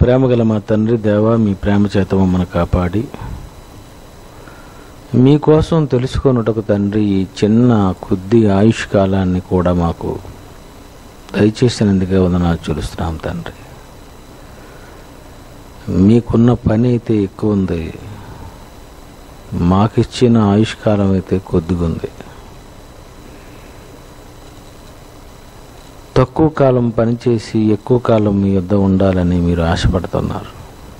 ప్రేమగల మా తండ్రి దేవ మీ ప్రేమ చేత మమ్మల్ని కాపాడి మీకోసం తెలుసుకొనుటకు తండ్రి ఈ చిన్న కొద్ది ఆయుష్ కాలాన్ని కూడా మాకు దయచేసినందుకే వందనాలు చూస్తున్నాం తండ్రి మీకున్న పని అయితే ఎక్కువ ఉంది మాకిచ్చిన ఆయుష్ కాలం అయితే కొద్దిగా ఉంది తక్కువ కాలం పనిచేసి ఎక్కువ కాలం మీ యొద్ద ఉండాలని మీరు ఆశపడుతున్నారు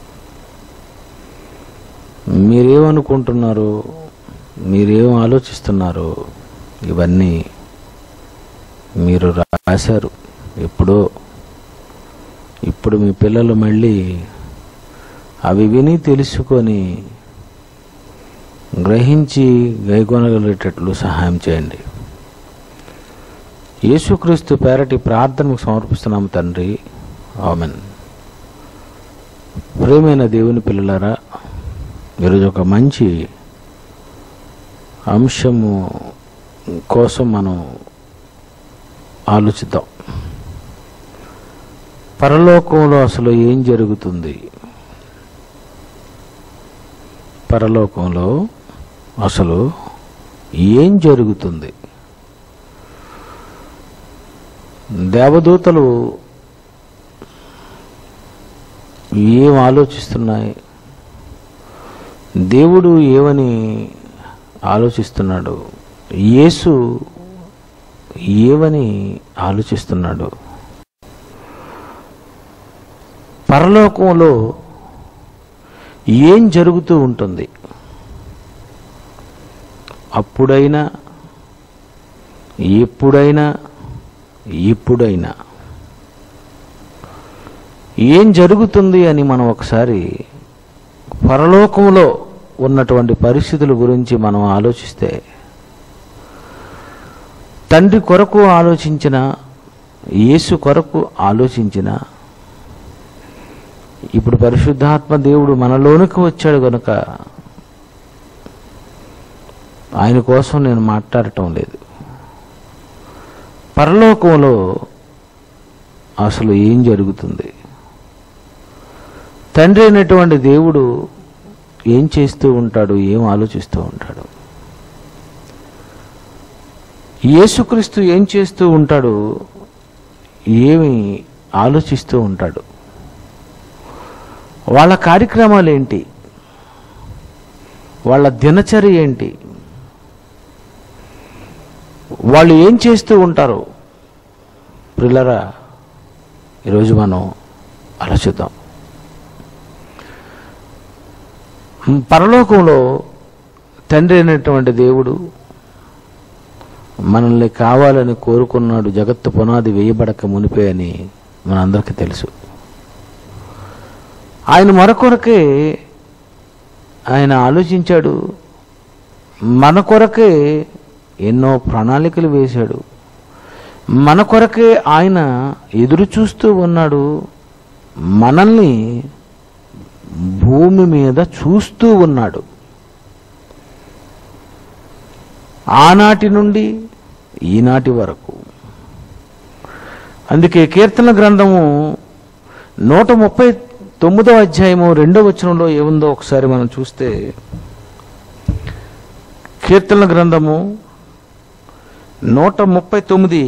మీరేమనుకుంటున్నారు మీరేం ఆలోచిస్తున్నారు ఇవన్నీ మీరు రాశారు ఎప్పుడో ఇప్పుడు మీ పిల్లలు మళ్ళీ అవి విని తెలుసుకొని గ్రహించి గైకొనగలిగేటట్లు సహాయం చేయండి యేసుక్రీస్తు పేరటి ప్రార్థనకు సమర్పిస్తున్నాము తండ్రి ఆమెన్ ప్రేమైన దేవుని పిల్లలారా ఈరోజు ఒక మంచి అంశము కోసం మనం ఆలోచిద్దాం పరలోకంలో అసలు ఏం జరుగుతుంది పరలోకంలో అసలు ఏం జరుగుతుంది దేవదూతలు ఏం ఆలోచిస్తున్నాయి దేవుడు ఏమని ఆలోచిస్తున్నాడు యేసు ఏమని ఆలోచిస్తున్నాడు పరలోకంలో ఏం జరుగుతూ ఉంటుంది అప్పుడైనా ఎప్పుడైనా ఇప్పుడైనా ఏం జరుగుతుంది అని మనం ఒకసారి పరలోకంలో ఉన్నటువంటి పరిస్థితుల గురించి మనం ఆలోచిస్తే తండ్రి కొరకు ఆలోచించిన యేసు కొరకు ఆలోచించిన ఇప్పుడు పరిశుద్ధాత్మ దేవుడు మనలోనికి వచ్చాడు కనుక ఆయన కోసం నేను మాట్లాడటం లేదు పరలోకంలో అసలు ఏం జరుగుతుంది తండ్రి అయినటువంటి దేవుడు ఏం చేస్తూ ఉంటాడు ఏం ఆలోచిస్తూ ఉంటాడు యేసుక్రీస్తు ఏం చేస్తూ ఉంటాడు ఏమి ఆలోచిస్తూ ఉంటాడు వాళ్ళ కార్యక్రమాలు ఏంటి వాళ్ళ దినచర్య ఏంటి వాళ్ళు ఏం చేస్తూ ఉంటారు పిల్లరా ఈరోజు మనం ఆలోచిద్దాం పరలోకంలో తండ్రి అయినటువంటి దేవుడు మనల్ని కావాలని కోరుకున్నాడు జగత్తు పునాది వేయబడక మునిపే అని మనందరికీ తెలుసు ఆయన మరొకొరకే ఆయన ఆలోచించాడు మన కొరకే ఎన్నో ప్రణాళికలు వేశాడు మన కొరకే ఆయన ఎదురు చూస్తూ ఉన్నాడు మనల్ని భూమి మీద చూస్తూ ఉన్నాడు ఆనాటి నుండి ఈనాటి వరకు అందుకే కీర్తన గ్రంథము నూట ముప్పై తొమ్మిదో అధ్యాయము రెండో వచనంలో ఏముందో ఒకసారి మనం చూస్తే కీర్తన గ్రంథము నూట ముప్పై తొమ్మిది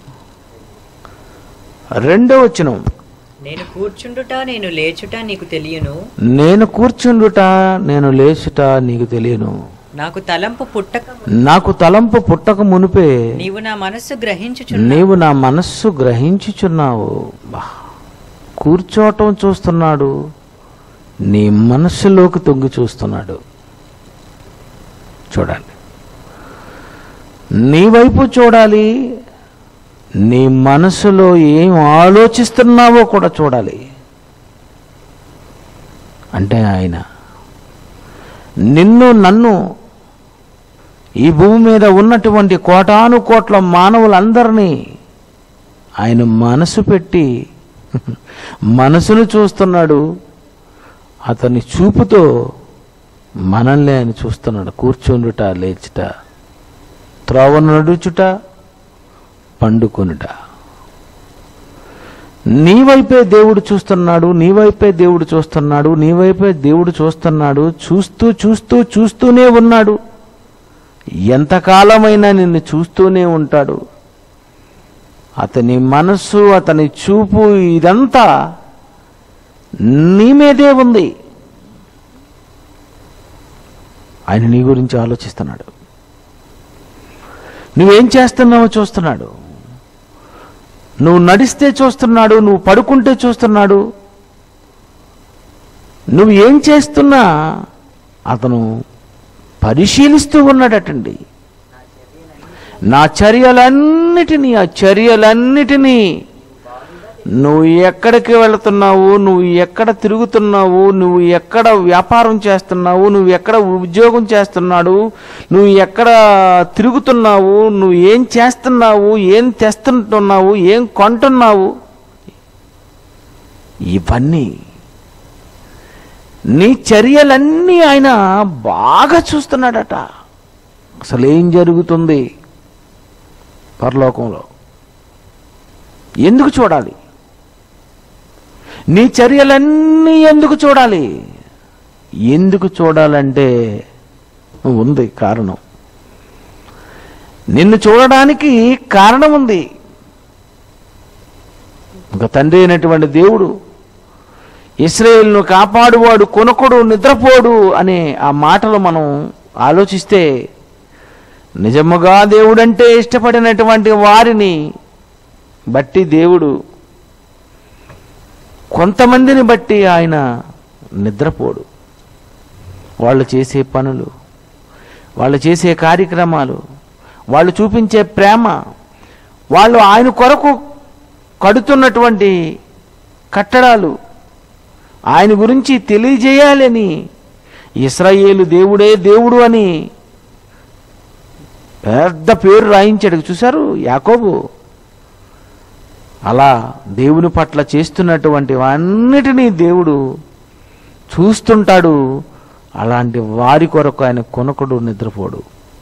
రెండో వచనం నేను కూర్చుండుట నేను లేచుట నీకు తెలియను నేను కూర్చుండుట నేను లేచుట నీకు తెలియను నాకు తలంపు పుట్టక నాకు తలంపు పుట్టక మునిపే నీవు నా మనస్సు గ్రహించుచు నీవు నా మనస్సు గ్రహించుచున్నావు బా. కూర్చోవటం చూస్తున్నాడు నీ మనస్సులోకి తొంగి చూస్తున్నాడు చూడండి నీ వైపు చూడాలి నీ మనసులో ఏం ఆలోచిస్తున్నావో కూడా చూడాలి అంటే ఆయన నిన్ను నన్ను ఈ భూమి మీద ఉన్నటువంటి కోటాను కోట్ల మానవులందరినీ ఆయన మనసు పెట్టి మనసును చూస్తున్నాడు అతని చూపుతో మనల్ని ఆయన చూస్తున్నాడు కూర్చుండుట లేచుట త్రోవను నడుచుట పండుకొనుట నీ వైపే దేవుడు చూస్తున్నాడు నీ వైపే దేవుడు చూస్తున్నాడు నీ వైపే దేవుడు చూస్తున్నాడు చూస్తూ చూస్తూ చూస్తూనే ఉన్నాడు ఎంతకాలమైనా నిన్ను చూస్తూనే ఉంటాడు అతని మనస్సు అతని చూపు ఇదంతా నీ మీదే ఉంది ఆయన నీ గురించి ఆలోచిస్తున్నాడు నువ్వేం చేస్తున్నావో చూస్తున్నాడు నువ్వు నడిస్తే చూస్తున్నాడు నువ్వు పడుకుంటే చూస్తున్నాడు నువ్వు ఏం చేస్తున్నా అతను పరిశీలిస్తూ ఉన్నాడటండి నా చర్యలన్నిటినీ ఆ చర్యలన్నిటినీ నువ్వు ఎక్కడికి వెళుతున్నావు నువ్వు ఎక్కడ తిరుగుతున్నావు నువ్వు ఎక్కడ వ్యాపారం చేస్తున్నావు నువ్వు ఎక్కడ ఉద్యోగం చేస్తున్నాడు నువ్వు ఎక్కడ తిరుగుతున్నావు నువ్వు ఏం చేస్తున్నావు ఏం తెస్తుంటున్నావు ఏం కొంటున్నావు ఇవన్నీ నీ చర్యలన్నీ ఆయన బాగా చూస్తున్నాడట అసలు ఏం జరుగుతుంది పరలోకంలో ఎందుకు చూడాలి నీ చర్యలన్నీ ఎందుకు చూడాలి ఎందుకు చూడాలంటే ఉంది కారణం నిన్ను చూడడానికి కారణం ఉంది ఒక తండ్రి అయినటువంటి దేవుడు ఇస్రాయేల్ను కాపాడువాడు కొనకొడు నిద్రపోడు అనే ఆ మాటలు మనం ఆలోచిస్తే నిజముగా దేవుడంటే ఇష్టపడినటువంటి వారిని బట్టి దేవుడు కొంతమందిని బట్టి ఆయన నిద్రపోడు వాళ్ళు చేసే పనులు వాళ్ళు చేసే కార్యక్రమాలు వాళ్ళు చూపించే ప్రేమ వాళ్ళు ఆయన కొరకు కడుతున్నటువంటి కట్టడాలు ఆయన గురించి తెలియజేయాలని ఇస్రాయేలు దేవుడే దేవుడు అని పెద్ద పేరు రాయించాడు చూశారు యాకోబు అలా దేవుని పట్ల చేస్తున్నటువంటి అన్నిటినీ దేవుడు చూస్తుంటాడు అలాంటి వారి కొరకు ఆయన కొనకుడు నిద్రపోడు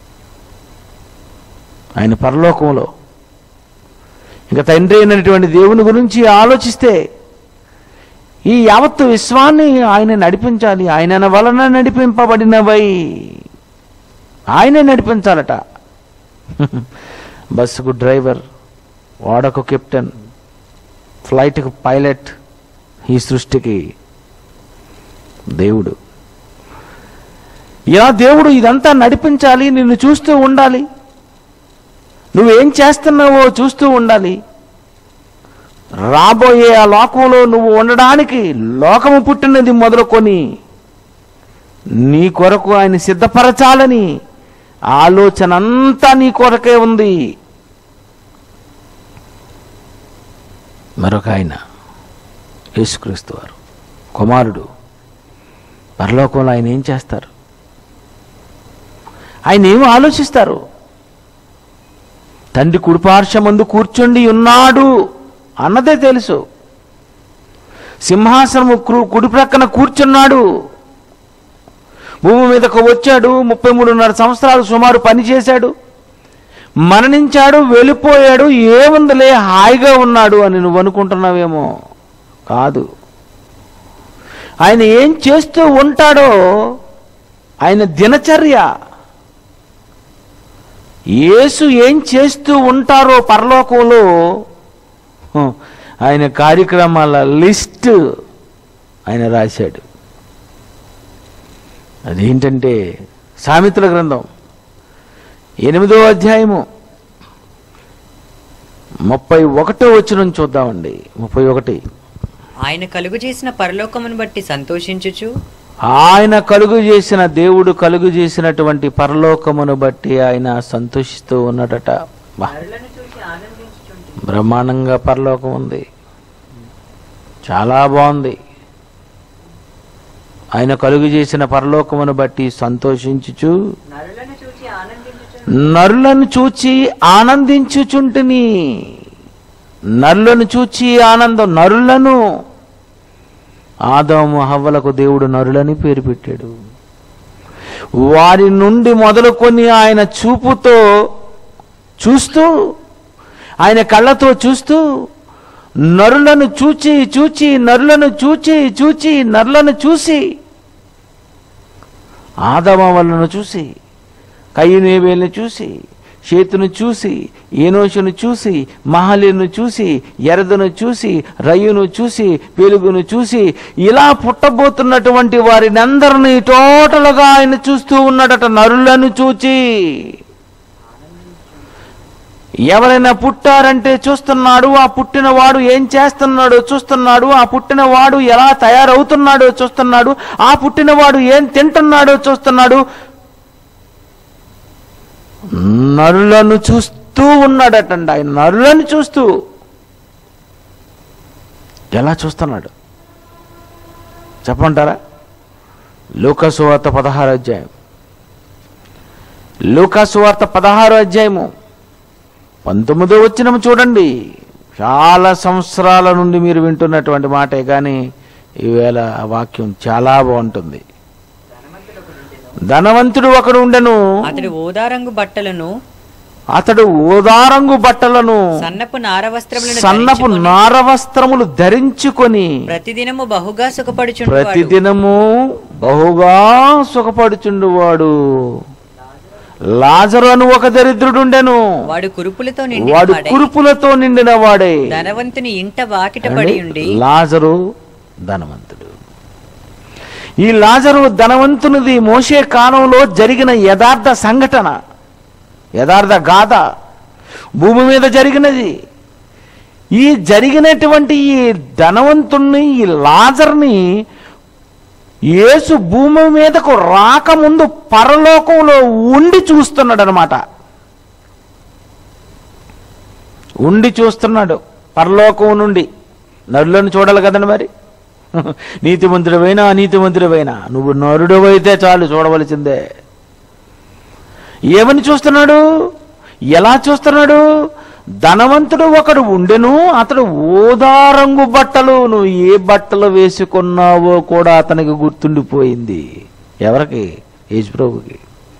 ఆయన పరలోకంలో ఇంకా తండ్రి అయినటువంటి దేవుని గురించి ఆలోచిస్తే ఈ యావత్తు విశ్వాన్ని ఆయన నడిపించాలి ఆయన వలన నడిపింపబడినవై ఆయనే నడిపించాలట బస్సుకు డ్రైవర్ ఓడకు కెప్టెన్ ఫ్లైట్కు పైలట్ ఈ సృష్టికి దేవుడు ఇలా దేవుడు ఇదంతా నడిపించాలి నిన్ను చూస్తూ ఉండాలి నువ్వేం చేస్తున్నావో చూస్తూ ఉండాలి రాబోయే ఆ లోకంలో నువ్వు ఉండడానికి లోకము పుట్టినది మొదలుకొని నీ కొరకు ఆయన సిద్ధపరచాలని ఆలోచన అంతా నీ కొరకే ఉంది మరొక ఆయన యేసుక్రీస్తు వారు కుమారుడు పరలోకంలో ఆయన ఏం చేస్తారు ఆయన ఏమి ఆలోచిస్తారు తండ్రి కుడిపార్శ్వమందు కూర్చుండి ఉన్నాడు అన్నదే తెలుసు సింహాసనము క్రు- కుడి ప్రక్కన కూర్చున్నాడు భూమి మీదకు వచ్చాడు ముప్పై మూడున్నర సంవత్సరాలు సుమారు పనిచేశాడు మరణించాడు వెళ్ళిపోయాడు ఏముందిలే హాయిగా ఉన్నాడు అని నువ్వు అనుకుంటున్నావేమో కాదు ఆయన ఏం చేస్తూ ఉంటాడో ఆయన దినచర్య యేసు ఏం చేస్తూ ఉంటారో పరలోకంలో హ, ఆయన కార్యక్రమాల లిస్ట్ ఆయన రాశాడు అదేంటంటే సామెతల గ్రంథం ఎనిమిదో అధ్యాయము ముప్పై ఒకటో వచ్చిన చూద్దామండి ముప్పై ఒకటి ఆయన కలుగు చేసిన పరలోకమును బట్టి సంతోషించుచు ఆయన కలుగు చేసిన దేవుడు కలుగు చేసినటువంటి పరలోకమును బట్టి ఆయన సంతోషిస్తూ ఉన్నాడట బా బ్రహ్మాండంగా పరలోకం ఉంది చాలా బాగుంది ఆయన కలుగు చేసిన పరలోకమును బట్టి సంతోషించుచు నరులను చూచి ఆనందించుచుంటిని నరులను చూచి ఆనందం నరులను ఆదాము హవ్వలకు దేవుడు నరులని పేరు పెట్టాడు వారి నుండి మొదలుకొని ఆయన చూపుతో చూస్తూ ఆయన కళ్ళతో చూస్తూ నరులను చూచి చూచి నరులను చూచి చూచి నరులను చూసి ఆదమవలను చూసి కయ్యనేవేలను చూసి చేతును చూసి ఏనోషును చూసి మహలిను చూసి ఎరదును చూసి రయ్యును చూసి వెలుగును చూసి ఇలా పుట్టబోతున్నటువంటి వారిని అందరినీ టోటల్గా ఆయన చూస్తూ ఉన్నాడట నరులను చూచి ఎవరైనా పుట్టారంటే చూస్తున్నాడు ఆ పుట్టినవాడు ఏం చేస్తున్నాడో చూస్తున్నాడు ఆ పుట్టినవాడు ఎలా తయారవుతున్నాడో చూస్తున్నాడు ఆ పుట్టినవాడు ఏం తింటున్నాడో చూస్తున్నాడు నరులను చూస్తూ ఉన్నాడటండి ఆయన నరులను చూస్తూ ఎలా చూస్తున్నాడు చెప్పంటారా లూకాసు వార్త పదహారు అధ్యాయం లూకాసు వార్త పదహారు అధ్యాయము పంతొమ్మిదో వచ్చినము చూడండి చాలా సంవత్సరాల నుండి మీరు వింటున్నటువంటి మాటే కానీ ఈవేళ ఆ వాక్యం చాలా బాగుంటుంది ధనవంతుడు ఒకడు ఉండెను అతడు ఓదారంగు బట్టలను అతడు ఓదారంగు బట్టలను సన్నపు నార వస్త్రములను సన్నపు ధరించుకొని నార వస్త్రములు ధరించుకొని ప్రతిదినము బహుగా సుఖపడుచుండువాడు ప్రతిదినము బహుగా సుఖపడుచుండువాడు లాజరు అని ఒక దరిద్రుడుండెను వాడు కురుపులతో నిండి వాడు కురుపులతో నిండిన వాడే ధనవంతుని ఇంట వాకిట పడి ఉండి లాజరు ధనవంతుడు ఈ లాజరు ధనవంతునిది మోసే కాలంలో జరిగిన యథార్థ సంఘటన యథార్థ గాథ భూమి మీద జరిగినది ఈ జరిగినటువంటి ఈ ధనవంతుణ్ణి ఈ లాజర్ని యేసు భూమి మీదకు రాకముందు పరలోకంలో ఉండి చూస్తున్నాడు అనమాట ఉండి చూస్తున్నాడు పరలోకం నుండి నరులను చూడాలి కదండి మరి నీతిమంతుడవైనా అనీతిమంతుడవైనా నువ్వు నరుడవైతే చాలు చూడవలసిందే ఏమని చూస్తున్నాడు ఎలా చూస్తున్నాడు ధనవంతుడు ఒకడు ఉండెను అతడు ఓదారంగు బట్టలు నువ్వు ఏ బట్టలు వేసుకున్నావో కూడా అతనికి గుర్తుండిపోయింది ఎవరికి యేసుప్రభుకి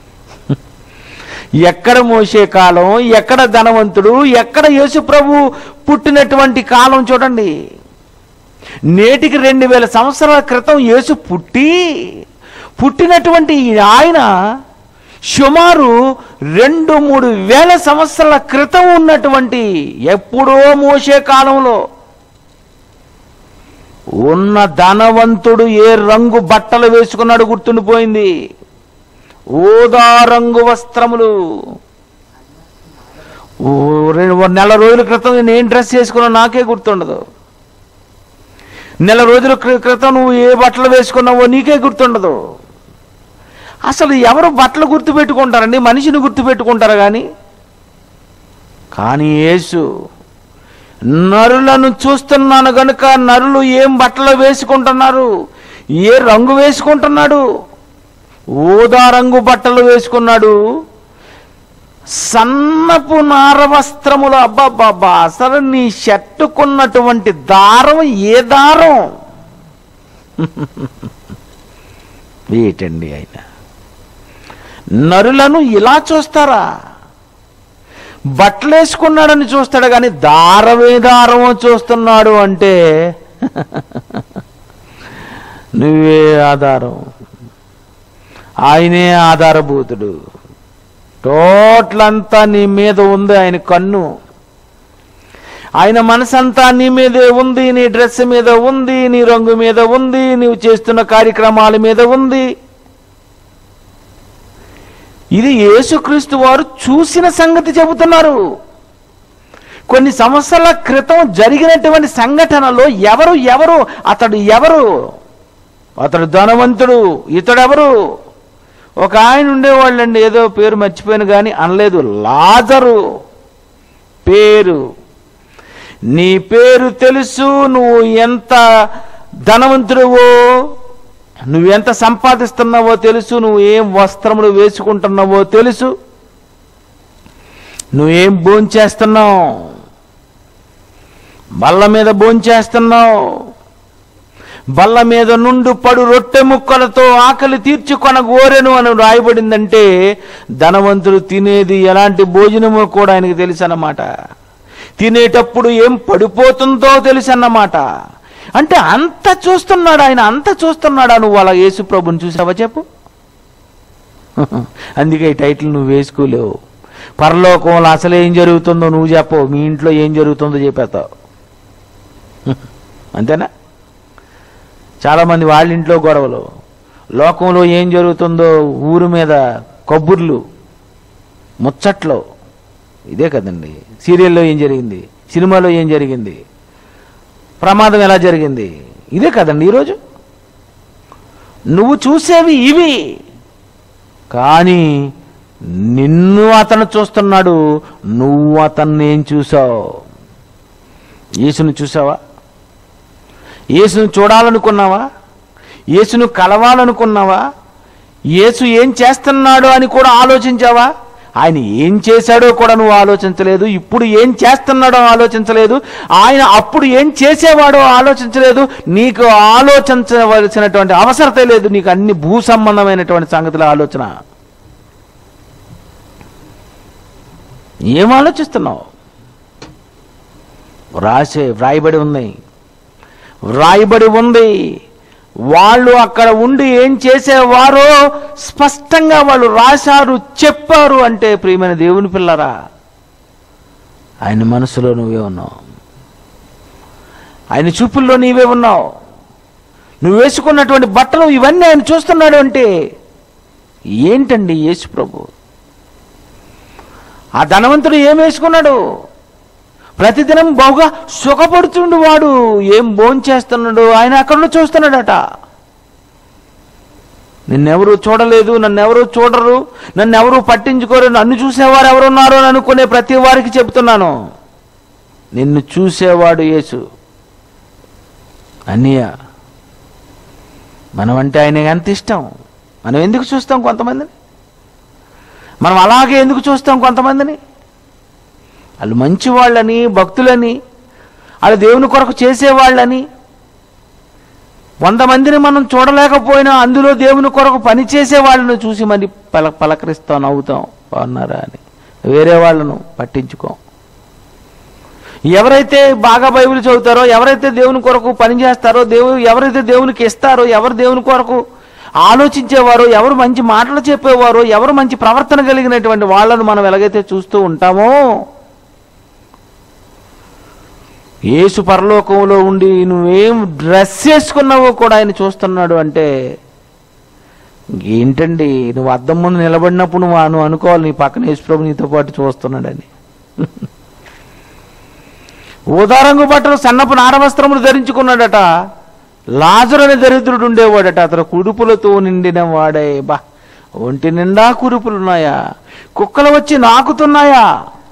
ఎక్కడ మోసే కాలం ఎక్కడ ధనవంతుడు ఎక్కడ యేసుప్రభు పుట్టినటువంటి కాలం చూడండి నేటికి రెండు వేల సంవత్సరాల క్రితం యేసు పుట్టి పుట్టినటువంటి ఈ ఆయన సుమారు రెండు మూడు వేల సంవత్సరాల క్రితం ఉన్నటువంటి ఎప్పుడో మోసే కాలంలో ఉన్న ధనవంతుడు ఏ రంగు బట్టలు వేసుకున్నాడు గుర్తుండిపోయింది ఊదా రంగు వస్త్రములు ఓ రెండు ఓ నెల రోజుల క్రితం నేను ఏం డ్రెస్ వేసుకున్నా నాకే గుర్తుండదు నెల రోజుల క్రి- క్రితం నువ్వు ఏ బట్టలు వేసుకున్నావో నీకే గుర్తుండదు అసలు ఎవరు బట్టలు గుర్తు పెట్టుకుంటారండి మనిషిని గుర్తు పెట్టుకుంటారు కానీ కానీ యేసు నరులను చూస్తున్నాను గనుక నరులు ఏం బట్టలు వేసుకుంటున్నారు ఏ రంగు వేసుకుంటున్నాడు ఊదా రంగు బట్టలు వేసుకున్నాడు సన్నపు నార వస్త్రములు అబ్బాబ్బాబ్బా అసలు నీ షర్టుకున్నటువంటి దారం ఏ దారం ఏటండి ఆయన నరులను ఇలా చూస్తారా బట్టలు వేసుకున్నాడని చూస్తాడు కానీ దారమే దారమో చూస్తున్నాడు అంటే నువ్వే ఆధారం ఆయనే ఆధారభూతుడు టోటల్ అంతా నీ మీద ఉంది ఆయన కన్ను ఆయన మనసంతా నీ మీదే ఉంది నీ డ్రెస్ మీద ఉంది నీ రంగు మీద ఉంది నీవు చేస్తున్న కార్యక్రమాల మీద ఉంది ఇది యేసుక్రీస్తు వారు చూసిన సంగతి చెబుతున్నారు కొన్ని సంవత్సరాల క్రితం జరిగినటువంటి సంఘటనలో ఎవరు ఎవరు అతడు ఎవరు అతడు ధనవంతుడు ఇతడెవరు ఒక ఆయన ఉండేవాళ్ళండి ఏదో పేరు మర్చిపోయాను కానీ అనలేదు లాజరు పేరు నీ పేరు తెలుసు నువ్వు ఎంత ధనవంతుడువో నువ్వెంత సంపాదిస్తున్నావో తెలుసు నువ్వు ఏం వస్త్రములు వేసుకుంటున్నావో తెలుసు నువ్వేం భోంచేస్తున్నావు బల్ల మీద భోంచేస్తున్నావు బల్ల మీద నుండు పడు రొట్టె ముక్కలతో ఆకలి తీర్చుకొన గోరెను అని రాయబడిందంటే ధనవంతుడు తినేది ఎలాంటి భోజనమో కూడా ఆయనకు తెలుసు అన్నమాట తినేటప్పుడు ఏం పడిపోతుందో తెలుసు అన్నమాట అంటే అంత చూస్తున్నాడు ఆయన అంత చూస్తున్నాడా నువ్వు అలా యేసు ప్రభుని చూసావా చెప్పు అందుకే ఈ టైటిల్ నువ్వు వేసుకోలేవు పరలోకంలో అసలు ఏం జరుగుతుందో నువ్వు చెప్పవు మీ ఇంట్లో ఏం జరుగుతుందో చెప్పేస్తావు అంతేనా చాలామంది వాళ్ళ ఇంట్లో గొడవలు లోకంలో ఏం జరుగుతుందో ఊరు మీద కబుర్లు ముచ్చట్లో ఇదే కదండి సీరియల్లో ఏం జరిగింది సినిమాలో ఏం జరిగింది ప్రమాదం ఎలా జరిగింది ఇదే కదండి ఈరోజు నువ్వు చూసేవి ఇవి కానీ నిన్ను అతను చూస్తున్నాడు నువ్వు అతన్ని ఏం చూసావు యేసును చూసావా యేసును చూడాలనుకున్నావా యేసును కలవాలనుకున్నావా యేసు ఏం చేస్తున్నాడు అని కూడా ఆలోచించావా ఆయన ఏం చేశాడో కూడా నువ్వు ఆలోచించలేదు ఇప్పుడు ఏం చేస్తున్నాడో ఆలోచించలేదు ఆయన అప్పుడు ఏం చేసేవాడో ఆలోచించలేదు నీకు ఆలోచించవలసినటువంటి అవసరత లేదు నీకు అన్ని భూ సంబంధమైనటువంటి సంగతుల ఆలోచన ఏం ఆలోచిస్తున్నావు రాసే వ్రాయబడి ఉంది వ్రాయబడి ఉంది వాళ్ళు అక్కడ ఉండి ఏం చేసేవారో స్పష్టంగా వాళ్ళు రాశారు చెప్పారు అంటే ప్రియమైన దేవుని పిల్లరా ఆయన మనసులో నువ్వే ఉన్నావు ఆయన చూపుల్లో నీవే ఉన్నావు నువ్వు వేసుకున్నటువంటి బట్టలు ఇవన్నీ ఆయన చూస్తున్నాడు అంటే ఏంటండి యేసు ప్రభు ఆ ధనవంతుడు ఏం వేసుకున్నాడు ప్రతిదినం బహుగా సుఖపడుతుండు వాడు ఏం భోంచేస్తున్నాడు ఆయన అక్కడ చూస్తున్నాడట నిన్నెవరు చూడలేదు నన్నెవరు చూడరు నన్నెవరు పట్టించుకోరు నన్ను చూసేవారు ఎవరున్నారో అని అనుకునే ప్రతి వారికి చెప్తున్నాను నిన్ను చూసేవాడు యేసు అన్నయ్య మనం అంటే ఆయన ఎంత ఇష్టం మనం ఎందుకు చూస్తాం కొంతమందిని మనం అలాగే ఎందుకు చూస్తాం కొంతమందిని వాళ్ళు మంచి వాళ్ళని భక్తులని వాళ్ళు దేవుని కొరకు చేసేవాళ్ళని వంద మందిని మనం చూడలేకపోయినా అందులో దేవుని కొరకు పని చేసే వాళ్ళను చూసి మరి పల పలకరిస్తాం నవ్వుతాం బాగున్నారా అని వేరే వాళ్ళను పట్టించుకోం ఎవరైతే బాగా బైబిల్ చదువుతారో ఎవరైతే దేవుని కొరకు పని చేస్తారో దేవు ఎవరైతే దేవునికి ఇస్తారో ఎవరు దేవుని కొరకు ఆలోచించేవారో ఎవరు మంచి మాటలు చెప్పేవారో ఎవరు మంచి ప్రవర్తన కలిగినటువంటి వాళ్ళను మనం ఎలాగైతే చూస్తూ ఉంటామో యేసు పరలోకంలో ఉండి నువ్వేం డ్రెస్ వేసుకున్నావో కూడా ఆయన చూస్తున్నాడు అంటే ఏంటండి నువ్వు అద్దం ముందు నిలబడినప్పుడు నువ్వు నువ్వు అనుకోవాలి నీ పక్కన యేసుప్రభు నీతో పాటు చూస్తున్నాడని ఊదారంగు బట్టలు సన్నపు నారవస్త్రములు ధరించుకున్నాడట లాజరు అనే దరిద్రుడు ఉండేవాడట అతను కుడుపులతో నిండిన వాడే బా ఒంటి నిండా కురుపులున్నాయా కుక్కలు వచ్చి నాకుతున్నాయా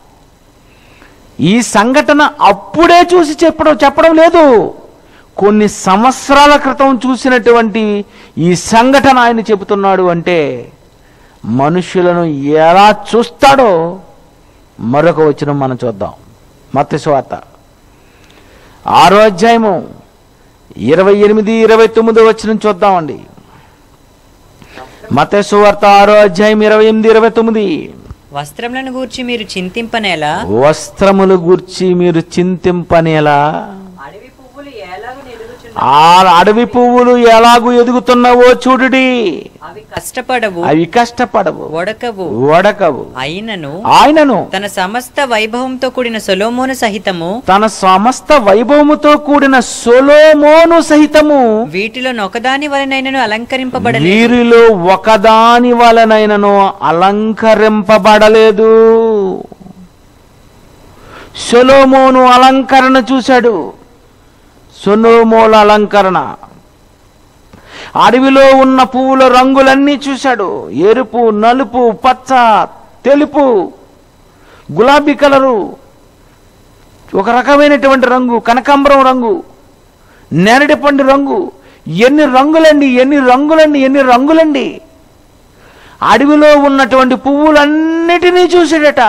ఈ సంఘటన అప్పుడే చూసి చెప్పడం చెప్పడం లేదు కొన్ని సంవత్సరాల క్రితం చూసినటువంటి ఈ సంఘటన ఆయన చెబుతున్నాడు అంటే మనుషులను ఎలా చూస్తాడో మరొక వచనం మనం చూద్దాం మత్స్వార్త ఆరో అధ్యాయము ఇరవై ఎనిమిది ఇరవై తొమ్మిది వచ్చిన చూద్దామండి మతేశ్వార్త ఆరో అధ్యాయం ఇరవై ఎనిమిది ఇరవై తొమ్మిది వస్త్రములను గూర్చి మీరు చింతింపనేలా వస్త్రములు గూర్చి మీరు చింతింపనేలా అడవి పువ్వులు ఎలాగ ఆ అడవి పువ్వులు ఎలాగూ ఎదుగుతున్నావో చూడుడి అవి కష్టపడవు అవి కష్టపడవు వడకవు వడకవు అయినను ఆయనను తన సమస్త వైభవంతో కూడిన సొలోమోను సహితము తన సమస్త వైభవముతో కూడిన సొలోమోను సహితము వీటిలో నొకదాని వలనైనను అలంకరింపబడలేదు వీరిలో ఒకదాని వలనైనను అలంకరింపబడలేదు సొలోమోను అలంకరణ చూశాడు సొలోమోల అలంకరణ అడవిలో ఉన్న పువ్వుల రంగులన్నీ చూశాడు ఎరుపు నలుపు పచ్చ తెలుపు గులాబీ కలరు ఒక రకమైనటువంటి రంగు కనకాంబరం రంగు నేరడి పండు రంగు ఎన్ని రంగులండి ఎన్ని రంగులండి ఎన్ని రంగులండి అడవిలో ఉన్నటువంటి పువ్వులన్నిటినీ చూసాడట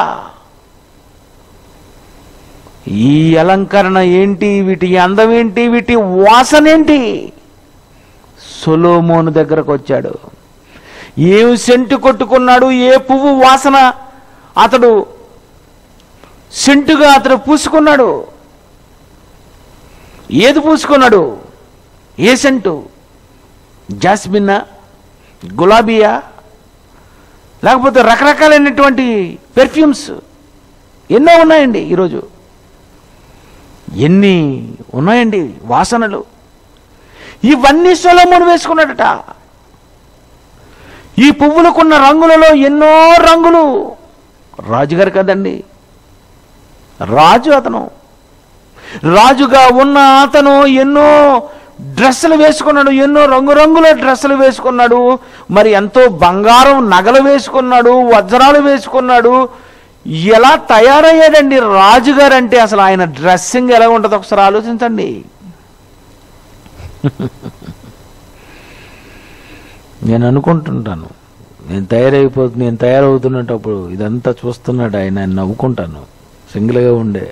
ఈ అలంకరణ ఏంటి వీటి అందం ఏంటి వీటి వాసన ఏంటి సొలోమోను దగ్గరకు వచ్చాడు ఏం సెంటు కొట్టుకున్నాడు ఏ పువ్వు వాసన అతడు సెంటుగా అతను పూసుకున్నాడు ఏది పూసుకున్నాడు ఏ సెంటు జాస్మిన్నా గులాబీయా లేకపోతే రకరకాలైనటువంటి పెర్ఫ్యూమ్స్ ఎన్నో ఉన్నాయండి ఈరోజు ఎన్ని ఉన్నాయండి వాసనలు ఇవన్నీ సొలొమోను వేసుకున్నాడట ఈ పువ్వులకున్న రంగులలో ఎన్నో రంగులు రాజుగారు కదండి రాజు అతను రాజుగా ఉన్న అతను ఎన్నో డ్రెస్సులు వేసుకున్నాడు ఎన్నో రంగురంగుల డ్రెస్సులు వేసుకున్నాడు మరి ఎంతో బంగారం నగలు వేసుకున్నాడు వజ్రాలు వేసుకున్నాడు ఎలా తయారయ్యాడండి రాజుగారు అంటే అసలు ఆయన డ్రెస్సింగ్ ఎలా ఉంటుందో ఒకసారి ఆలోచించండి నేను అనుకుంటుంటాను నేను తయారైపోతు నేను తయారవుతున్నప్పుడు ఇదంతా చూస్తున్నాడు ఆయన నేను నవ్వుకుంటాను సింగిల్గా ఉండే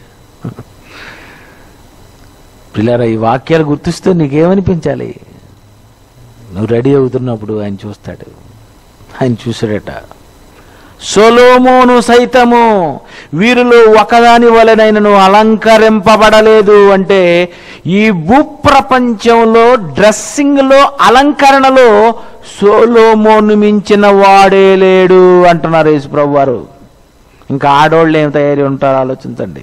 పిల్లరా ఈ వాక్యాలు గుర్తిస్తే నీకేమనిపించాలి నువ్వు రెడీ అవుతున్నప్పుడు ఆయన చూస్తాడు ఆయన చూసాడట సొలోమోను సైతము వీరిలో ఒకదాని వలనైనను అలంకరింపబడలేదు అంటే ఈ భూప్రపంచంలో డ్రెస్సింగ్లో అలంకరణలో సోలోమోను మించిన వాడే లేడు అంటున్నారు యేసుప్రభు వారు ఇంకా ఆడోళ్ళు ఏం తయారీ ఉంటారో ఆలోచించండి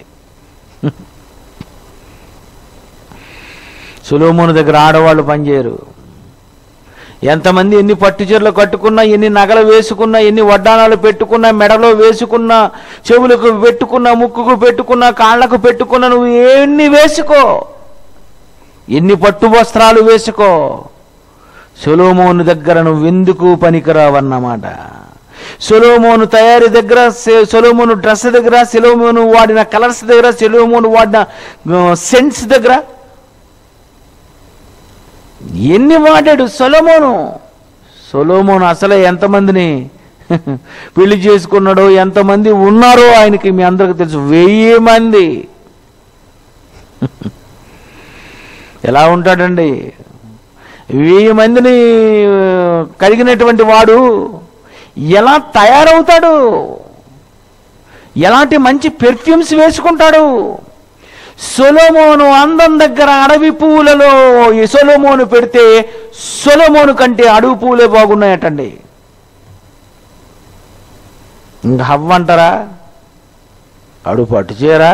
సులోమోను దగ్గర ఆడవాళ్ళు పనిచేయరు ఎంతమంది ఎన్ని పట్టు చీరలు కట్టుకున్నా ఎన్ని నగలు వేసుకున్నా ఎన్ని వడ్డానాలు పెట్టుకున్నా మెడలో వేసుకున్నా చెవులకు పెట్టుకున్నా ముక్కుకు పెట్టుకున్నా కాళ్ళకు పెట్టుకున్నా నువ్వు ఎన్ని వేసుకో ఎన్ని పట్టు వస్త్రాలు వేసుకో సొలోమోను దగ్గర నువ్వు ఎందుకు పనికిరావన్నమాట సొలోమోను తయారీ దగ్గర సె- సొలోమోను డ్రెస్ దగ్గర సొలోమోను వాడిన కలర్స్ దగ్గర సొలోమోను వాడిన సెంట్స్ దగ్గర ఎన్ని వాడాడు సొలోమోను సొలోమోను అసలే ఎంతమందిని పెళ్లి చేసుకున్నాడో ఎంతమంది ఉన్నారో ఆయనకి మీ అందరికి తెలుసు వెయ్యి మంది ఎలా ఉంటాడండి వెయ్యి మందిని ఆ, కలిగినటువంటి వాడు ఎలా తయారవుతాడు ఎలాంటి మంచి పెర్ఫ్యూమ్స్ వేసుకుంటాడు సొలోమోను అందం దగ్గర అడవి పువ్వులలో ఈ సొలోమోను పెడితే సొలోమోను కంటే అడవి పువ్వులే బాగున్నాయటండి ఇంకా హవ్వ అంటారా అడుగు పట్టు చేయరా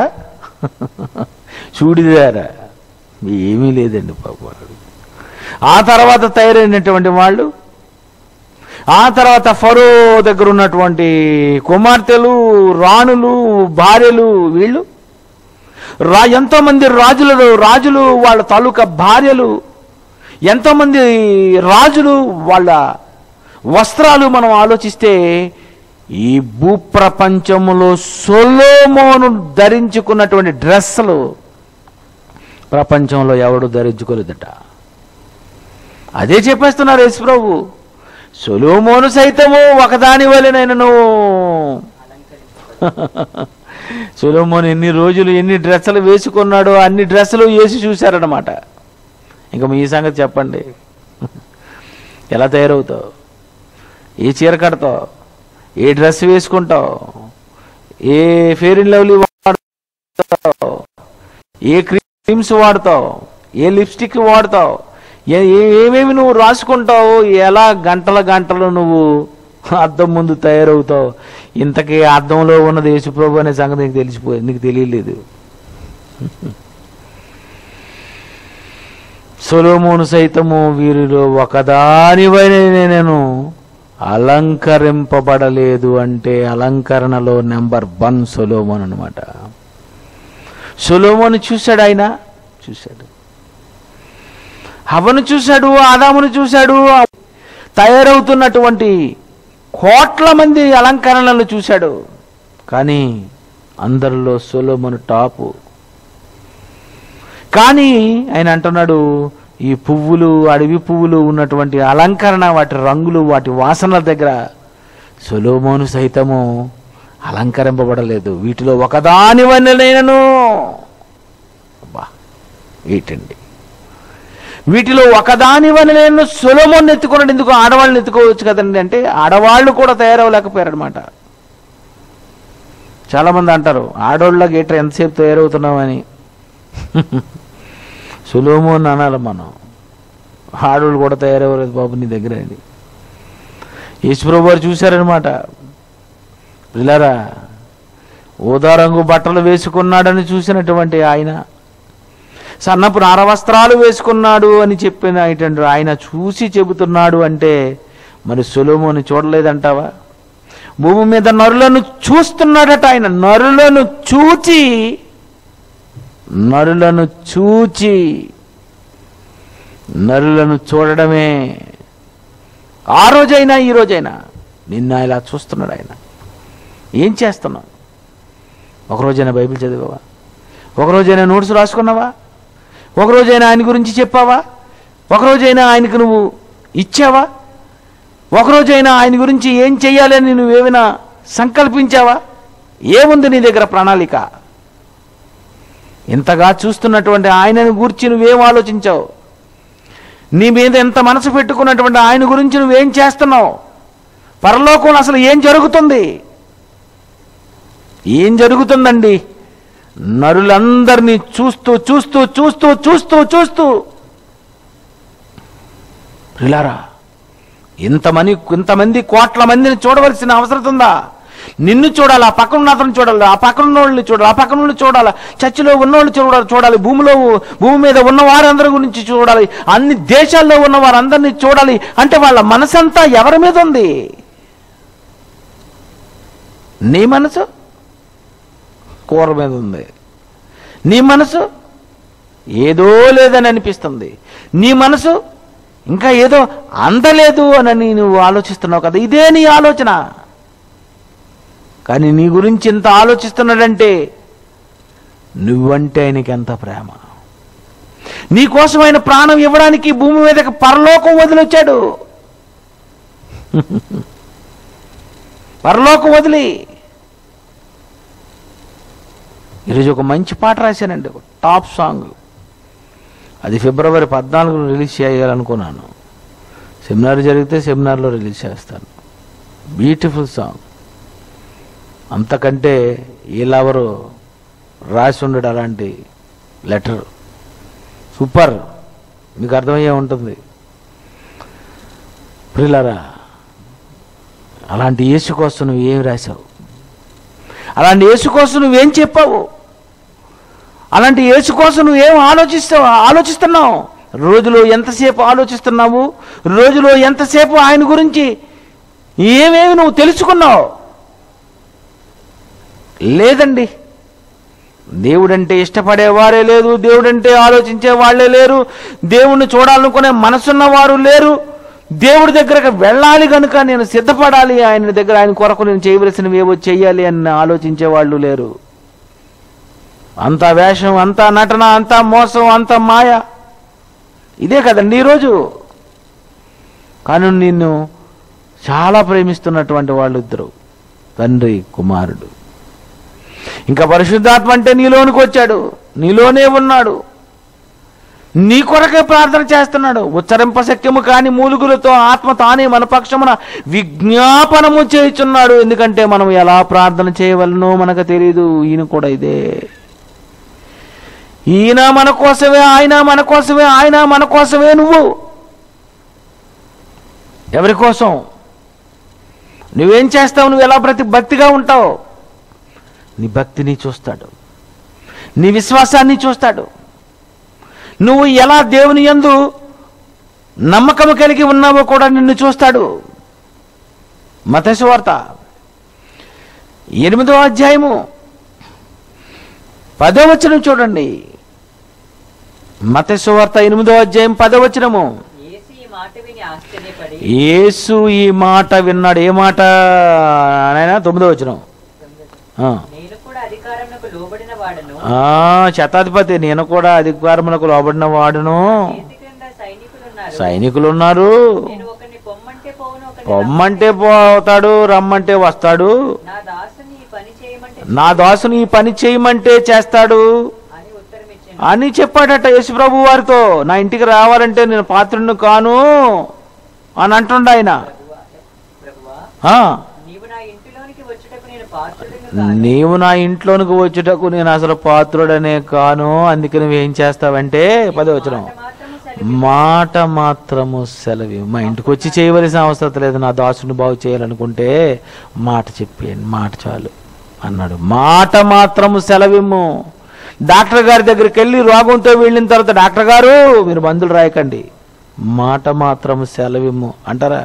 చూడిదారా ఏమీ లేదండి పాప ఆ తర్వాత తయారైనటువంటి వాళ్ళు ఆ తర్వాత ఫరో దగ్గర ఉన్నటువంటి కుమార్తెలు రాణులు భార్యలు వీళ్ళు రా ఎంతోమంది రాజులు రాజులు వాళ్ళ తాలూకా భార్యలు ఎంతోమంది రాజులు వాళ్ళ వస్త్రాలు మనం ఆలోచిస్తే ఈ భూప్రపంచములో సొలోమోను ధరించుకున్నటువంటి డ్రెస్సులు ప్రపంచంలో ఎవడు ధరించుకోలేదట అదే చెప్పేస్తున్నారు యేసుప్రభు సొలోమోను సైతము ఒకదాని వలెనైనను సొలోమోను ఎన్ని రోజులు ఎన్ని డ్రెస్సులు వేసుకున్నాడో అన్ని డ్రెస్సులు వేసి చూశారన్నమాట ఇంకా మీ సంగతి చెప్పండి ఎలా తయారవుతావు ఏ చీర కడతావు ఏ డ్రెస్ వేసుకుంటావు ఏ ఫేర్ అండ్ లవ్లీ వాడతావు ఏ క్రీమ్స్ వాడతావు ఏ లిప్స్టిక్ వాడతావు ఏ- ఏ- ఏమేమి నువ్వు రాసుకుంటావు ఎలా గంటల గంటలు నువ్వు అద్దం ముందు తయారవుతావు ఇంతకీ అద్దంలో ఉన్నది యేసుప్రభు అనే సంగతి నీకు తెలిసిపోయింది నీకు తెలియలేదు సొలోమోను సైతము వీరిలో ఒకదానివైన నేను అలంకరింపబడలేదు అంటే అలంకరణలో నెంబర్ వన్ సొలోమోన్ అనమాట సొలోమోను చూశాడు ఆయన చూశాడు హవను చూశాడు ఆదామును చూశాడు తయారవుతున్నటువంటి కోట్ల మంది అలంకరణలను చూశాడు కానీ అందరిలో సొలోమోను టాపు కానీ ఆయన అంటున్నాడు ఈ పువ్వులు అడవి పువ్వులు ఉన్నటువంటి అలంకరణ వాటి రంగులు వాటి వాసనల దగ్గర సొలోమోను సైతము అలంకరింపబడలేదు వీటిలో ఒకదాని వన్నెలైనను అబ్బా వీటండి వీటిలో ఒకదాని వనలేను సొలోమోన్ ఎత్తుకున్నాడు ఎందుకు ఆడవాళ్ళని ఎత్తుకోవచ్చు కదండి అంటే ఆడవాళ్ళు కూడా తయారవలేకపోయారనమాట చాలామంది అంటారు ఆడోళ్ళ గేటర్ ఎంతసేపు తయారవుతున్నామని సులువు అని అనాలి మనం ఆడోళ్ళు కూడా తయారవ్వలేదు బాబు నీ దగ్గర అని యేసుప్రభు వారు చూశారనమాట పిల్లరా ఊదా రంగు బట్టలు వేసుకున్నాడని చూసినటువంటి ఆయన సన్నపు నారవస్త్రాలు వేసుకున్నాడు అని చెప్పిన ఇటువంటి ఆయన చూసి చెబుతున్నాడు అంటే మరి సులువుని చూడలేదంటావా భూమి మీద నరులను చూస్తున్నాడట ఆయన నరులను చూచి నరులను చూచి నరులను చూడడమే ఆ రోజైనా ఈ రోజైనా నిన్న ఇలా చూస్తున్నాడు ఆయన ఏం చేస్తున్నావు ఒకరోజైనా బైబిల్ చదివావా ఒకరోజైనా నోట్స్ రాసుకున్నావా ఒకరోజైనా ఆయన గురించి చెప్పావా ఒకరోజైనా ఆయనకు నువ్వు ఇచ్చావా ఒకరోజైనా ఆయన గురించి ఏం చెయ్యాలని నువ్వేమైనా సంకల్పించావా ఏముంది నీ దగ్గర ప్రణాళిక ఇంతగా చూస్తున్నటువంటి ఆయనను గూర్చి నువ్వేం ఆలోచించావు నీ మీద ఎంత మనసు పెట్టుకున్నటువంటి ఆయన గురించి నువ్వేం చేస్తున్నావు పరలోకంలో అసలు ఏం జరుగుతుంది ఏం జరుగుతుందండి నరులందరినీ చూస్తూ చూస్తూ చూస్తూ చూస్తూ చూస్తూ ప్రిలారా ఇంతమంది ఇంతమంది కోట్ల మందిని చూడవలసిన అవసరం ఉందా నిన్ను చూడాలి ఆ పక్కన ఉన్న అతను చూడాలి ఆ పక్కన ఉన్న వాళ్ళని చూడాలి ఆ పక్కన ఉన్న చూడాలి చర్చిలో ఉన్నోళ్ళు చూడాలి చూడాలి భూమిలో భూమి మీద ఉన్న వారందరి గురించి చూడాలి అన్ని దేశాల్లో ఉన్న వారందరినీ చూడాలి అంటే వాళ్ళ మనసంతా ఎవరి మీద ఉంది నీ మనసు కూర మీద ఉంది నీ మనసు ఏదో లేదని అనిపిస్తుంది నీ మనసు ఇంకా ఏదో అందలేదు అని నువ్వు ఆలోచిస్తున్నావు కదా ఇదే నీ ఆలోచన కానీ నీ గురించి ఇంత ఆలోచిస్తున్నాడంటే నువ్వంటే ఆయనకి ఎంత ప్రేమ నీ కోసం ఆయన ప్రాణం ఇవ్వడానికి భూమి మీదకి పరలోకం వదిలొచ్చాడు పరలోకం వదిలి ఈరోజు ఒక మంచి పాట రాశానండి ఒక టాప్ సాంగ్ అది ఫిబ్రవరి పద్నాలుగులో రిలీజ్ చేయాలనుకున్నాను సెమినార్ జరిగితే సెమినార్లో రిలీజ్ చేస్తాను బ్యూటిఫుల్ సాంగ్ అంతకంటే వీళ్ళెవరు రాసి ఉండడు అలాంటి లెటర్ సూపర్ మీకు అర్థమయ్యే ఉంటుంది ప్రిలరా అలాంటి యేసు కోసం నువ్వు ఏం రాశావు అలాంటి యేసు కోసం నువ్వేం చెప్పావు అలాంటి యేసు కోసం నువ్వేం ఆలోచిస్తావు ఆలోచిస్తున్నావు రోజులో ఎంతసేపు ఆలోచిస్తున్నావు రోజులో ఎంతసేపు ఆయన గురించి ఏమేమి నువ్వు తెలుసుకున్నావు లేదండి దేవుడంటే ఇష్టపడేవారే లేదు దేవుడంటే ఆలోచించే వాళ్ళే లేరు దేవుణ్ణి చూడాలనుకునే మనసున్న వారు లేరు దేవుడి దగ్గరకు వెళ్ళాలి కనుక నేను సిద్ధపడాలి ఆయన దగ్గర ఆయన కొరకు నేను చేయవలసినవి ఏవో చెయ్యాలి అని ఆలోచించే వాళ్ళు లేరు అంతా వేషం అంతా నటన అంతా మోసం అంతా మాయ ఇదే కదండి ఈరోజు కానీ నిన్ను చాలా ప్రేమిస్తున్నటువంటి వాళ్ళు ఇద్దరు తండ్రి కుమారుడు ఇంకా పరిశుద్ధాత్మ అంటే నీలోనికి వచ్చాడు నీలోనే ఉన్నాడు నీ కొరకే ప్రార్థన చేస్తున్నాడు ఉచ్చరింప శక్యము కాని మూలుగులతో ఆత్మ తానే మన పక్షమున విజ్ఞాపనము చేయుచున్నాడు ఎందుకంటే మనం ఎలా ప్రార్థన చేయవలనో మనకు తెలియదు ఈయన కూడా ఇదే ఈయన మన కోసమే ఆయన మన కోసమే ఆయన మన కోసమే నువ్వు ఎవరి కోసం నువ్వేం చేస్తావు నువ్వు ఎలా ప్రతి భక్తిగా ఉంటావు నీ భక్తిని చూస్తాడు నీ విశ్వాసాన్ని చూస్తాడు నువ్వు ఎలా దేవుని యందు నమ్మకము కలిగి ఉన్నావో కూడా నిన్ను చూస్తాడు మతశవార్త ఎనిమిదో అధ్యాయము పదో వచనం చూడండి మతశవార్త ఎనిమిదో అధ్యాయం పదో వచనము యేసు ఈ మాట విని ఆశ్చర్యపడి యేసు ఈ మాట విన్నాడు ఏ మాట నాయనా తొమ్మిదో వచనం ఆ. నేను కూడా అధికారమునకు లోబడిన వాడను ఆ, శతాధిపతి నేను కూడా అధికారములకు లోబడిన వాడును చేతి క్రింద సైనికులు ఉన్నారు సైనికులు ఉన్నారు నేను ఒకరిని పొమ్మంటే పోవును ఒకరిని పొమ్మంటే పోతాడు రమ్మంటే వస్తాడు నా దాసుని ఈ పని చేయమంటే నా దాసుని ఈ పని చేయమంటే చేస్తాడు అని ఉత్తరం ఇచ్చాను అని చెప్పాడట యేసుప్రభు వారితో నా ఇంటికి రావాలంటే నేను పాత్రుడిని కాను అని అంటుండ ఆయన ప్రభువా ఆ, నీవు నా ఇంటిలోనికి వచ్చుటకు నేను పాత్రుడును నీవు నా ఇంట్లోనికి వచ్చుటకు నేను అసలు పాత్రుడనే కాను అందుకే నువ్వేం చేస్తావంటే పదవచనం మాత్రము సెలవు మాట మాత్రము సెలవి మా ఇంటికి వచ్చి చేయవలసిన అవసరం లేదు నా దాసుని బాగు చేయాలనుకుంటే మాట చెప్పేయండి మాట చాలు అన్నాడు మాట మాత్రము సెలవిమ్ము డాక్టర్ గారి దగ్గరికి వెళ్ళి రోగంతో వెళ్ళిన తర్వాత డాక్టర్ గారు మీరు మందులు రాయకండి మాట మాత్రము సెలవిమ్ము అంటారా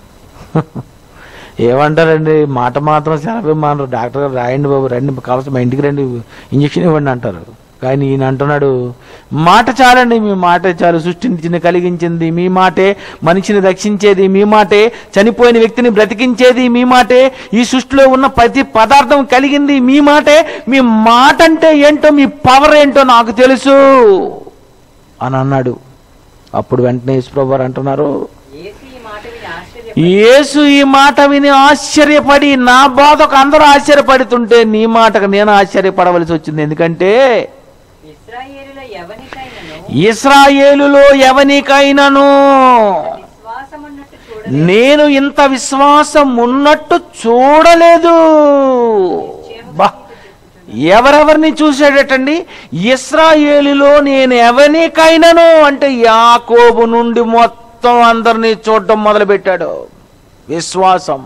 ఏమంటారండి మాట మాత్రం సెలవిమ్మ అంటారు డాక్టర్ గారు రాయండి బాబు రండి కావాల్సిన మా ఇంటికి రండి ఇంజక్షన్ ఇవ్వండి అంటారు కానీ ఈయన అంటున్నాడు మాట చాలండి మీ మాట చాలు సృష్టించింది కలిగించింది మీ మాటే మనిషిని రక్షించేది మీ మాటే చనిపోయిన వ్యక్తిని బ్రతికించేది మీ మాటే ఈ సృష్టిలో ఉన్న ప్రతి పదార్థం కలిగింది మీ మాటే మీ మాట అంటే ఏంటో మీ పవర్ ఏంటో నాకు తెలుసు అని అన్నాడు అప్పుడు వెంటనే యేసుప్రభు వారు అంటున్నారు యేసు ఈ మాట విని ఆశ్చర్య యేసు ఈ మాట విని ఆశ్చర్యపడి నా బాధకు అందరూ ఆశ్చర్యపడుతుంటే నీ మాటకు నేను ఆశ్చర్యపడవలసి వచ్చింది ఎందుకంటే ఇస్రాయేలులో ఎవనికైనను ఇస్రాయేలులో ఎవనికైనాను విశ్వాసమున్నట్టు చూడ నేను ఇంత విశ్వాసం ఉన్నట్టు చూడలేదు బా ఎవరెవరిని చూసాడటండి ఇస్రాయేలులో నేను ఎవరికైనాను అంటే యాకోబు నుండి మొత్తం అందరినీ చూడటం మొదలుపెట్టాడు విశ్వాసం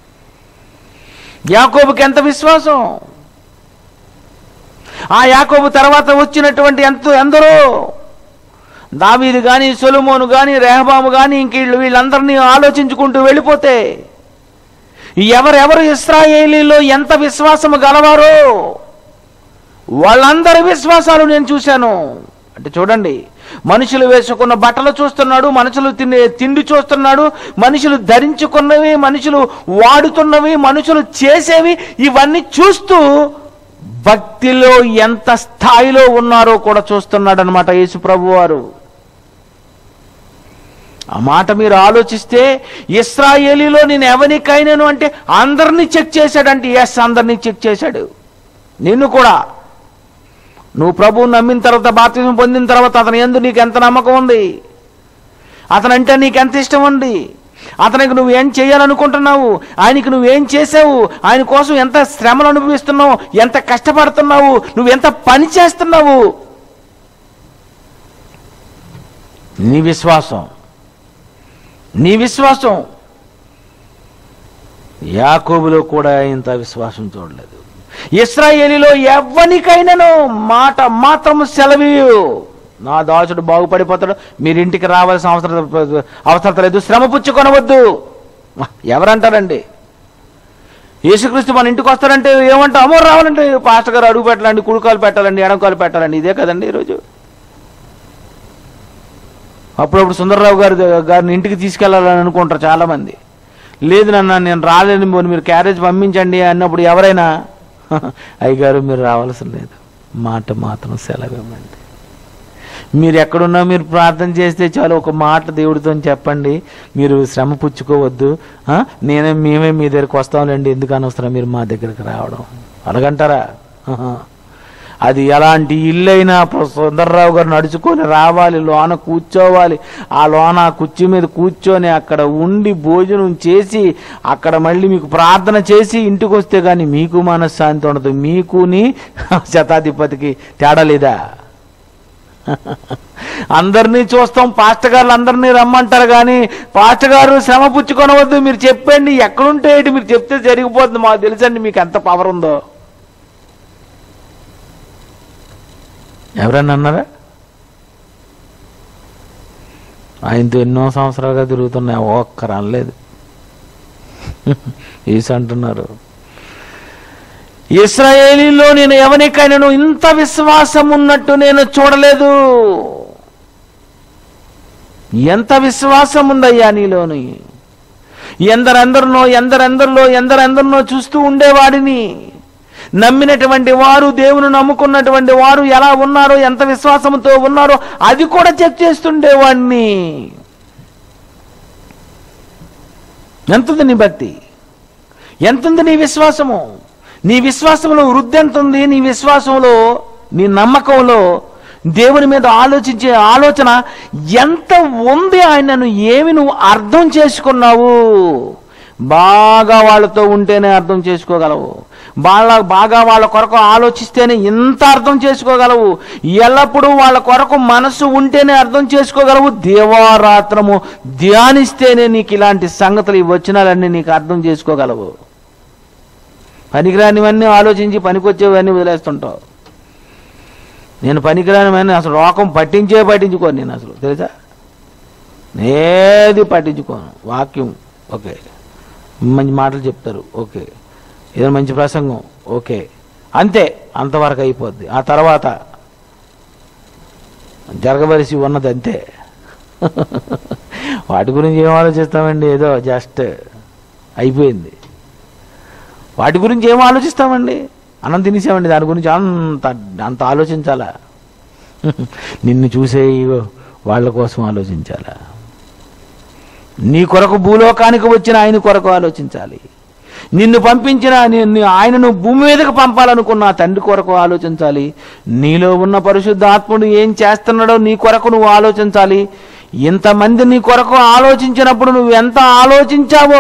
యాకోబుకి ఎంత విశ్వాసం ఆ యాకోబు తర్వాత వచ్చినటువంటి ఎంత ఎందరో దావీదు కానీ సొలుమోను కానీ రెహబాము కానీ ఇంక వీళ్ళు వీళ్ళందరినీ ఆలోచించుకుంటూ వెళ్ళిపోతే ఎవరెవరు ఇస్రాయేలీలో ఎంత విశ్వాసము గలవారో వాళ్ళందరి విశ్వాసాలు నేను చూశాను అంటే చూడండి మనుషులు వేసుకున్న బట్టలు చూస్తున్నాడు మనుషులు తినే తిండి చూస్తున్నాడు మనుషులు ధరించుకున్నవి మనుషులు వాడుతున్నవి మనుషులు చేసేవి ఇవన్నీ చూస్తూ భక్తిలో ఎంత స్థాయిలో ఉన్నారో కూడా చూస్తున్నాడు అనమాట యేసు ప్రభు వారు ఆ మాట మీరు ఆలోచిస్తే ఇస్రాయేలీలో నేను ఎవరికైనాను అంటే అందరినీ చెక్ చేశాడంటే ఎస్ అందరినీ చెక్ చేశాడు నిన్ను కూడా నువ్వు ప్రభువుని నమ్మిన తర్వాత బాప్తిజం పొందిన తర్వాత అతని ఎందు నీకు ఎంత నమ్మకం ఉంది అతనంటే నీకు ఎంత ఇష్టం ఉంది అతనికి నువ్వు ఏం చేయాలనుకుంటున్నావు ఆయనకి నువ్వేం చేసావు ఆయన కోసం ఎంత శ్రమలు అనుభవిస్తున్నావు ఎంత కష్టపడుతున్నావు నువ్వు ఎంత పని చేస్తున్నావు నీ విశ్వాసం నీ విశ్వాసం యాకోబులో కూడా ఇంత విశ్వాసం చూడలేదు ఇస్రాయేలీలో ఎవరికైనాను మాట మాత్రము సెలవీయు నా దాసుడు బాగుపడిపోతాడు మీరు ఇంటికి రావాల్సిన అవసరం అవసరం లేదు శ్రమ పుచ్చుకొనవద్దు ఎవరంటారండి యేసుక్రీస్తు మన ఇంటికి వస్తారంటే ఏమంటాం అమ్మో రావాలంటే పాస్టర్ గారు అడుగు పెట్టాలండి కుడుకాలు పెట్టాలండి ఎడంకాలు పెట్టాలండి ఇదే కదండి ఈరోజు అప్పుడప్పుడు సుందరరావు గారి గారిని ఇంటికి తీసుకెళ్లాలని అనుకుంటారు చాలామంది లేదు నాన్న నేను రాలేను పోనీ మీరు క్యారేజ్ పంపించండి అన్నప్పుడు ఎవరైనా అయ్యగారు మీరు రావాల్సిన లేదు మాట మాత్రం సెలవివ్వండి మీరు ఎక్కడున్నా మీరు ప్రార్థన చేస్తే చాలు ఒక మాట దేవుడితో చెప్పండి మీరు శ్రమ పుచ్చుకోవద్దు ఆ? నేనే మేమే మీ దగ్గరికి వస్తాంలేండి ఎందుకు అనవసరం మీరు మా దగ్గరికి రావడం అలాగంటారా ఆహా. అది ఎలాంటి ఇల్లైనా ప్ర- సుందర్రావు గారు నడుచుకొని రావాలి లోన కూర్చోవాలి ఆ లోన ఆ కుర్చీ మీద కూర్చొని అక్కడ ఉండి భోజనం చేసి అక్కడ మళ్ళీ మీకు ప్రార్థన చేసి ఇంటికి వస్తే కానీ మీకు మనశ్శాంతి ఉండదు మీకుని శతాధిపతికి తేడా లేదా అందరినీ చూస్తాం పాస్టర్ గారు అందరినీ రమ్మంటారు కానీ పాస్టర్ గారు శ్రమ పుచ్చుకొనవద్దు మీరు చెప్పండి ఎక్కడుంటే ఏంటి మీరు చెప్తే జరిగిపోతుంది మాకు తెలుసండి మీకు ఎంత పవర్ ఉందో ఎవరన్నా అన్నారా ఆయనతో ఎన్నో సంవత్సరాలుగా తిరుగుతున్నాయి ఒక్కరు అనలేదు ఈసు అంటున్నారు ఇస్రాయేలీలో నేను ఎవరికైనాను ఇంత విశ్వాసం ఉన్నట్టు నేను చూడలేదు ఎంత విశ్వాసం ఉందయ్యా నీలోని ఎందరెందరినో ఎందరెందరిలో ఎందరెందరినో చూస్తూ ఉండేవాడిని నమ్మినటువంటి వారు దేవుని నమ్ముకున్నటువంటి వారు ఎలా ఉన్నారో ఎంత విశ్వాసంతో ఉన్నారో అది కూడా చెక్ చేస్తుండేవాడిని ఎంతుంది నీ భక్తి ఎంతుంది నీ విశ్వాసము నీ విశ్వాసంలో వృద్ధి ఎంత ఉంది నీ విశ్వాసంలో నీ నమ్మకంలో దేవుని మీద ఆలోచించే ఆలోచన ఎంత ఉంది ఆయనను ఏమి నువ్వు అర్థం చేసుకున్నావు బాగా వాళ్ళతో ఉంటేనే అర్థం చేసుకోగలవు వాళ్ళ బాగా వాళ్ళ కొరకు ఆలోచిస్తేనే ఇంత అర్థం చేసుకోగలవు ఎల్లప్పుడూ వాళ్ళ కొరకు మనసు ఉంటేనే అర్థం చేసుకోగలవు దేవారాత్రము ధ్యానిస్తేనే నీకు ఇలాంటి సంగతులు ఈ వచనాలన్నీ నీకు అర్థం చేసుకోగలవు పనికిరానివన్నీ ఆలోచించి పనికొచ్చేవన్నీ వదిలేస్తుంటావు నేను పనికిరానివన్నీ అసలు రోకం పట్టించే పట్టించుకోను నేను అసలు తెలుసా ఏది పట్టించుకోను వాక్యం ఓకే మంచి మాటలు చెప్తారు ఓకే ఏదో మంచి ప్రసంగం ఓకే అంతే అంతవరకు అయిపోద్ది ఆ తర్వాత జరగవలసి ఉన్నది అంతే వాటి గురించి ఏం ఆలోచిస్తామండి ఏదో జస్ట్ అయిపోయింది వాటి గురించి ఏం ఆలోచిస్తామండి అన్నం తినేసామండి దాని గురించి అంత అంత ఆలోచించాలా నిన్ను చూసే ఇగో వాళ్ళ కోసం ఆలోచించాలా నీ కొరకు భూలోకానికి వచ్చిన ఆయన కొరకు ఆలోచించాలి నిన్ను పంపించిన నిన్ను ఆయనను భూమి మీదకు పంపాలనుకున్న ఆ తండ్రి కొరకు ఆలోచించాలి నీలో ఉన్న పరిశుద్ధ ఆత్ముడు ఏం చేస్తున్నాడో నీ కొరకు నువ్వు ఆలోచించాలి ఇంతమంది నీ కొరకు ఆలోచించినప్పుడు నువ్వు ఎంత ఆలోచించావో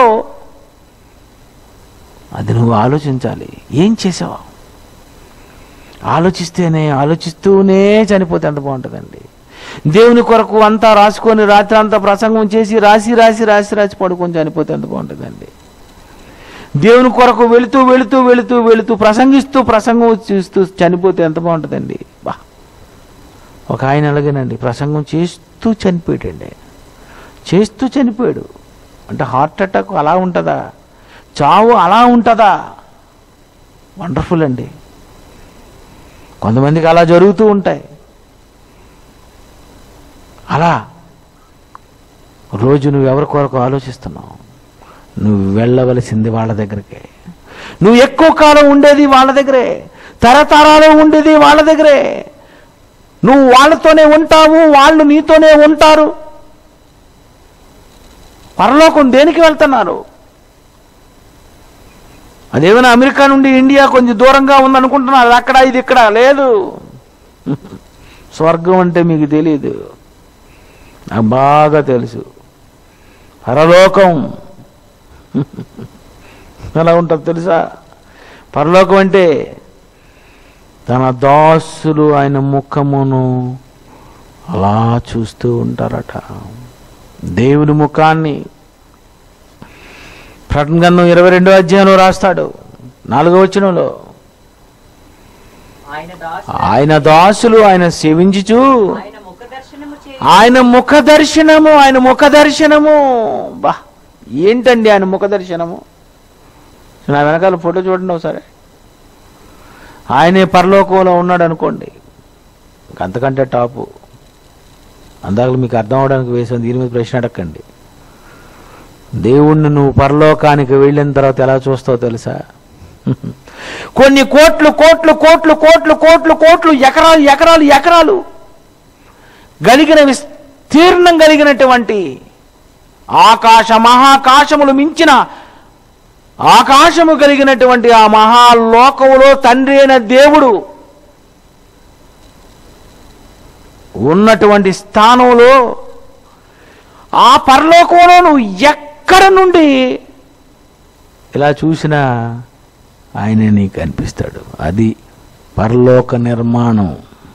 అది నువ్వు ఆలోచించాలి ఏం చేసావు ఆలోచిస్తేనే ఆలోచిస్తూనే చనిపోతే ఎంత బాగుంటుందండి దేవుని కొరకు అంతా రాసుకొని రాత్రి అంతా ప్రసంగం చేసి రాసి రాసి రాసి రాసి పడుకొని చనిపోతే ఎంత బాగుంటుందండి దేవుని కొరకు వెళుతూ వెళుతూ వెళుతూ వెళుతూ ప్రసంగిస్తూ ప్రసంగం చూస్తూ చనిపోతే ఎంత బాగుంటుందండి బా ఒక ఆయన అలాగేనండి ప్రసంగం చేస్తూ చనిపోయాడండి చేస్తూ చనిపోయాడు అంటే హార్ట్ అటాక్ అలా ఉంటుందా చావు అలా ఉంటుందా వండర్ఫుల్ అండి కొంతమందికి అలా జరుగుతూ ఉంటాయి అలా రోజు నువ్వు ఎవరి కొరకు ఆలోచిస్తున్నావు నువ్వు వెళ్ళవలసింది వాళ్ళ దగ్గరికే నువ్వు ఎక్కువ కాలం ఉండేది వాళ్ళ దగ్గరే తరతరాలు ఉండేది వాళ్ళ దగ్గరే నువ్వు వాళ్ళతోనే ఉంటావు వాళ్ళు నీతోనే ఉంటారు పరలోకం దేనికి వెళ్తున్నారు అదేమైనా అమెరికా నుండి ఇండియా కొంచెం దూరంగా ఉందనుకుంటున్నారు అది అక్కడ ఇది ఇక్కడ లేదు స్వర్గం అంటే మీకు తెలియదు నాకు బాగా తెలుసు పరలోకం ఎలా ఉంటుంది తెలుసా పరలోకం అంటే తన దాసులు ఆయన ముఖమును అలా చూస్తూ ఉంటారట దేవుని ముఖాన్ని ప్రకటన గ్రంథం ఇరవై రెండో అధ్యాయంలో రాస్తాడు నాలుగో వచనంలో ఆయన దాసు ఆయన దాసులు ఆయన సేవించుచు ఆయన ముఖ దర్శనము చే ఆయన ముఖ దర్శనము ఆయన ముఖ దర్శనము బా ఏంటండి ఆయన ముఖ దర్శనము నా వెనకాల ఫోటో చూడండి ఒకసారి ఆయనే పరలోకంలో ఉన్నాడు అనుకోండి ఇంక అంతకంటే టాపు అందాక మీకు అర్థం అవడానికి వేసాను దీని మీద ప్రశ్న అడగండి దేవుణ్ణి నువ్వు పరలోకానికి వెళ్ళిన తర్వాత ఎలా చూస్తావు తెలుసా కొన్ని కోట్లు కోట్లు కోట్లు కోట్లు కోట్లు కోట్లు ఎకరాలు ఎకరాలు ఎకరాలు కలిగిన విస్తీర్ణం కలిగినటువంటి ఆకాశ మహాకాశములు మించిన ఆకాశము కలిగినటువంటి ఆ మహాలోకములో తండ్రి అయిన దేవుడు ఉన్నటువంటి స్థానంలో ఆ పరలోకంలో నువ్వు ఎక్కడ నుండి ఇలా చూసినా ఆయన నీకు అనిపిస్తాడు అది పరలోక నిర్మాణం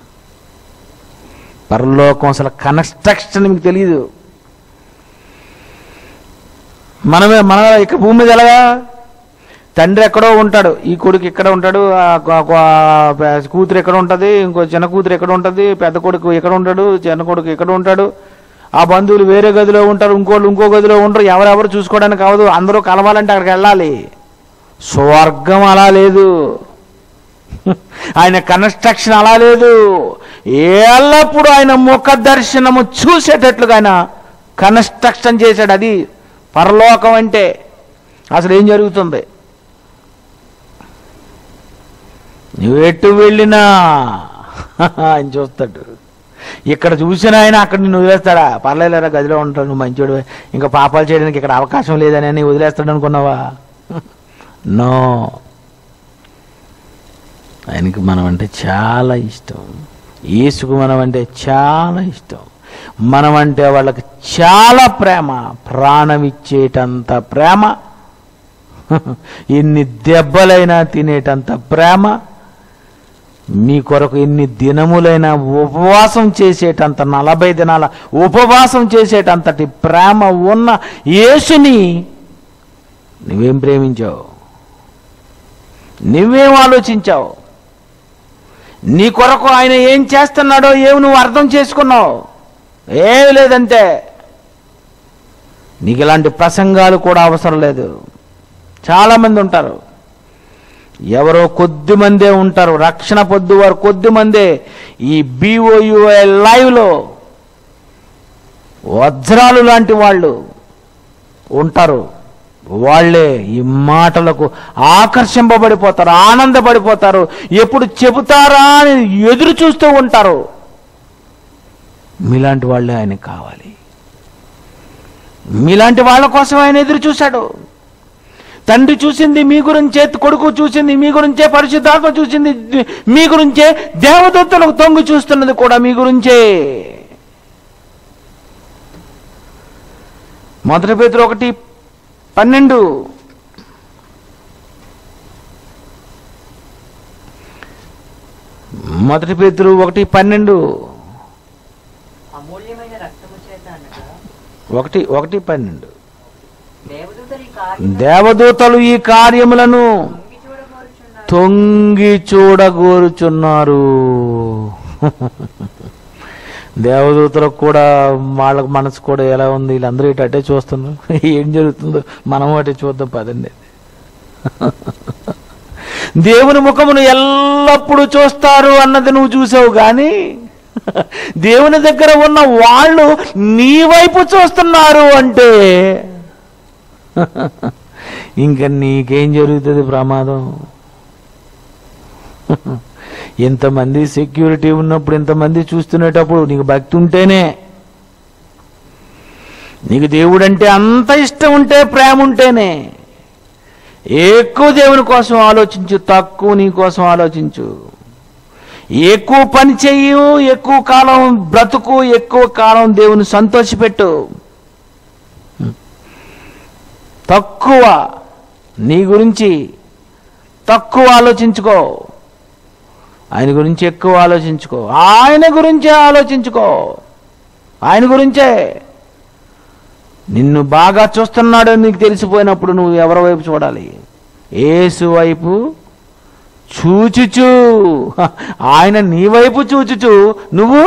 పరలోకం అసలు కన్స్ట్రక్షన్ మీకు తెలియదు మనమే మన ఇక్కడ భూమి మీద ఎలాగా తండ్రి ఎక్కడో ఉంటాడు ఈ కొడుకు ఇక్కడ ఉంటాడు ఆ కొ- కొ- ఆ కూతురు ఎక్కడ ఉంటుంది ఇంకో చిన్న కూతురు ఎక్కడ ఉంటుంది పెద్ద కొడుకు ఎక్కడ ఉంటాడు చిన్న కొడుకు ఎక్కడ ఉంటాడు ఆ బంధువులు వేరే గదిలో ఉంటారు ఇంకోళ్ళు ఇంకో గదిలో ఉంటారు ఎవరెవరు చూసుకోవడానికి అవ్వదు అందరూ కలవాలంటే అక్కడికి వెళ్ళాలి స్వర్గం అలా లేదు ఆయన కన్స్ట్రక్షన్ అలా లేదు ఎల్లప్పుడూ ఆయన ముఖ దర్శనము చూసేటట్లుగా ఆయన కన్స్ట్రక్షన్ చేశాడు అది పరలోకం అంటే అసలు ఏం జరుగుతుంది నువ్వు ఎటు వెళ్ళినా ఆయన చూస్తాడు ఇక్కడ చూసిన ఆయన అక్కడ నిన్ను వదిలేస్తాడా పర్లేదురా గదిలో ఉంటాడు నువ్వు మంచోడు ఇంకా పాపాలు చేయడానికి ఇక్కడ అవకాశం లేదని అని వదిలేస్తాడు అనుకున్నావా నో ఆయనకి మనం అంటే చాలా ఇష్టం యేసుకు మనం అంటే చాలా ఇష్టం మనం అంటే వాళ్ళకి చాలా ప్రేమ ప్రాణం ఇచ్చేటంత ప్రేమ ఎన్ని దెబ్బలైనా తినేటంత ప్రేమ మీ కొరకు ఎన్ని దినములైనా ఉపవాసం చేసేటంత నలభై దినాల ఉపవాసం చేసేటంతటి ప్రేమ ఉన్న యేసుని నువ్వేం ప్రేమించావు నువ్వేం ఆలోచించావు నీ కొరకు ఆయన ఏం చేస్తున్నాడో ఏమి నువ్వు అర్థం చేసుకున్నావు ఏమి లేదంతే నీకు ఇలాంటి ప్రసంగాలు కూడా అవసరం లేదు చాలామంది ఉంటారు ఎవరో కొద్ది మందే ఉంటారు రక్షణ పొద్దు వారు కొద్ది మందే ఈ బీఓయుఐ లైవ్లో వజ్రాలు లాంటి వాళ్ళు ఉంటారు వాళ్ళే ఈ మాటలకు ఆకర్షింపబడిపోతారు ఆనందపడిపోతారు ఎప్పుడు చెబుతారా అని ఎదురు చూస్తూ ఉంటారు మీలాంటి వాళ్ళే ఆయనకు కావాలి మీలాంటి వాళ్ళ కోసం ఆయన ఎదురు చూశాడు తండ్రి చూసింది మీ గురించే కొడుకు చూసింది మీ గురించే పరిశుద్ధాత్మ చూసింది మీ గురించే దేవదత్తులకు తొంగి చూస్తున్నది కూడా మీ గురించే మొదటి పేతురు ఒకటి పన్నెండు మొదటి పేతురు ఒకటి పన్నెండు అమూల్యమైన రక్తము చేత అనగా ఒకటి ఒకటి పన్నెండు దేవదూతలు ఈ కార్యం దేవదూతలు ఈ కార్యములను తొంగి చూడగోరుచున్నారు తొంగి చూడగోరుచున్నారు దేవదూతలకు కూడా వాళ్ళకి మనసు కూడా ఎలా ఉంది వీళ్ళందరూ ఇటు అటే చూస్తున్నారు ఏం జరుగుతుందో మనం అటే చూద్దాం పదండి దేవుని ముఖమును ఎల్లప్పుడూ చూస్తారు అన్నది నువ్వు చూసావు కానీ దేవుని దగ్గర ఉన్న వాళ్ళు నీ వైపు చూస్తున్నారు అంటే ఇంకా నీకేం జరుగుతుంది ప్రమాదం ఇంతమంది సెక్యూరిటీ ఉన్నప్పుడు ఇంతమంది చూస్తునేటప్పుడు నీకు భక్తి ఉంటేనే నీకు దేవుడు అంటే అంత ఇష్టం ఉంటే ప్రేమ ఉంటేనే ఎక్కువ దేవుని కోసం ఆలోచించు తక్కువ నీ కోసం ఆలోచించు ఎక్కువ పని చెయ్యు ఎక్కువ కాలం బ్రతుకు ఎక్కువ కాలం దేవుని సంతోషపెట్టు తక్కువ నీ గురించి తక్కువ ఆలోచించుకో ఆయన గురించి ఎక్కువ ఆలోచించుకో ఆయన గురించే ఆలోచించుకో ఆయన గురించే నిన్ను బాగా చూస్తున్నాడని నీకు తెలిసిపోయినప్పుడు నువ్వు ఎవరి వైపు చూడాలి ఏసు వైపు చూచుచు ఆయన నీ వైపు చూచుచు నువ్వు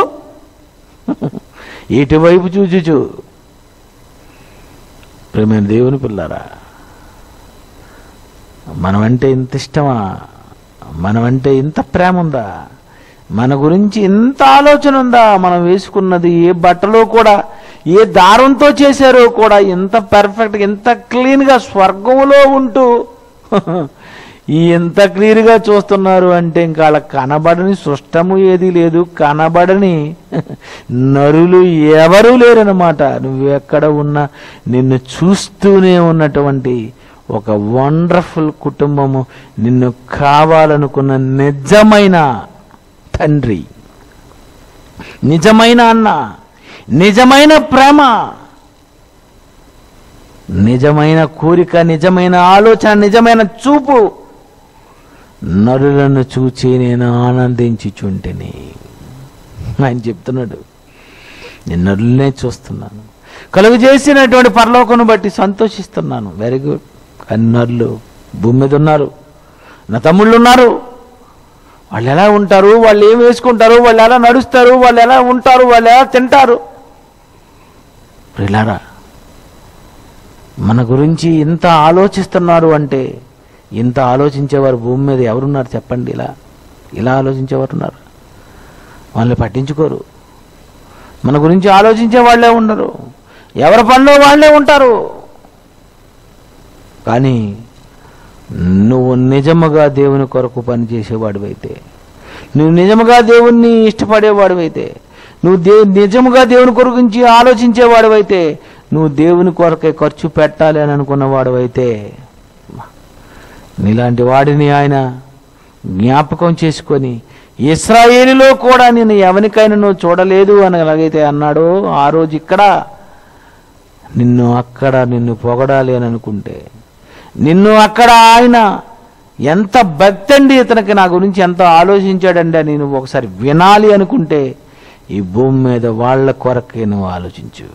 ఇటువైపు చూచుచు ప్రేమైన దేవుని పిల్లారా మనమంటే ఇంత ఇష్టమా మనమంటే ఇంత ప్రేమ ఉందా మన గురించి ఇంత ఆలోచన ఉందా మనం వేసుకున్నది ఏ బట్టలో కూడా ఏ దారంతో చేశారో కూడా ఇంత పర్ఫెక్ట్గా ఇంత క్లీన్గా స్వర్గంలో ఉంటూ ఈ ఎంత క్లియర్గా చూస్తున్నారు అంటే ఇంకా వాళ్ళకి కనబడని సృష్టము ఏది లేదు కనబడని నరులు ఎవరూ లేరనమాట నువ్వు ఎక్కడ ఉన్నా నిన్ను చూస్తూనే ఉన్నటువంటి ఒక వండర్ఫుల్ కుటుంబము నిన్ను కావాలనుకున్న నిజమైన తండ్రి నిజమైన అన్న నిజమైన ప్రేమ నిజమైన కోరిక నిజమైన ఆలోచన నిజమైన చూపు నరులను చూచి నేను ఆనందించుచుంటిని ఆయన చెప్తున్నాడు నేను నరులనే చూస్తున్నాను కలుగు చేసినటువంటి పరలోకను బట్టి సంతోషిస్తున్నాను వెరీ గుడ్ కానీ నరులు భూమి మీద ఉన్నారు నా తమ్ముళ్ళు ఉన్నారు వాళ్ళు ఎలా ఉంటారు వాళ్ళు ఏం వేసుకుంటారు వాళ్ళు ఎలా నడుస్తారు వాళ్ళు ఎలా ఉంటారు వాళ్ళు ఎలా తింటారు ఇలారా మన గురించి ఇంత ఆలోచిస్తున్నారు అంటే ఇంత ఆలోచించేవారు భూమి మీద ఎవరున్నారు చెప్పండి ఇలా ఇలా ఆలోచించేవారు ఉన్నారు వాళ్ళని పట్టించుకోరు మన గురించి ఆలోచించే వాళ్ళే ఉండరు ఎవరి పనిలో వాళ్ళే ఉంటారు కానీ నువ్వు నిజముగా దేవుని కొరకు పనిచేసేవాడివైతే నువ్వు నిజముగా దేవుణ్ణి ఇష్టపడేవాడివైతే నువ్వు దే నిజముగా దేవుని కొరకు గురించి ఆలోచించేవాడివైతే నువ్వు దేవుని కొరకే ఖర్చు పెట్టాలి అని అనుకున్నవాడివైతే నీలాంటి వాడిని ఆయన జ్ఞాపకం చేసుకొని ఇస్రాయేలులో కూడా నేను ఎవరికైనా నువ్వు చూడలేదు అని ఎలాగైతే అన్నాడో ఆ రోజు ఇక్కడ నిన్ను అక్కడ నిన్ను పొగడాలి అని అనుకుంటే నిన్ను అక్కడ ఆయన ఎంత భక్తి అండి ఇతనికి నా గురించి ఎంత ఆలోచించాడండి అని నువ్వు ఒకసారి వినాలి అనుకుంటే ఈ భూమి మీద వాళ్ళ కొరకే నువ్వు ఆలోచించు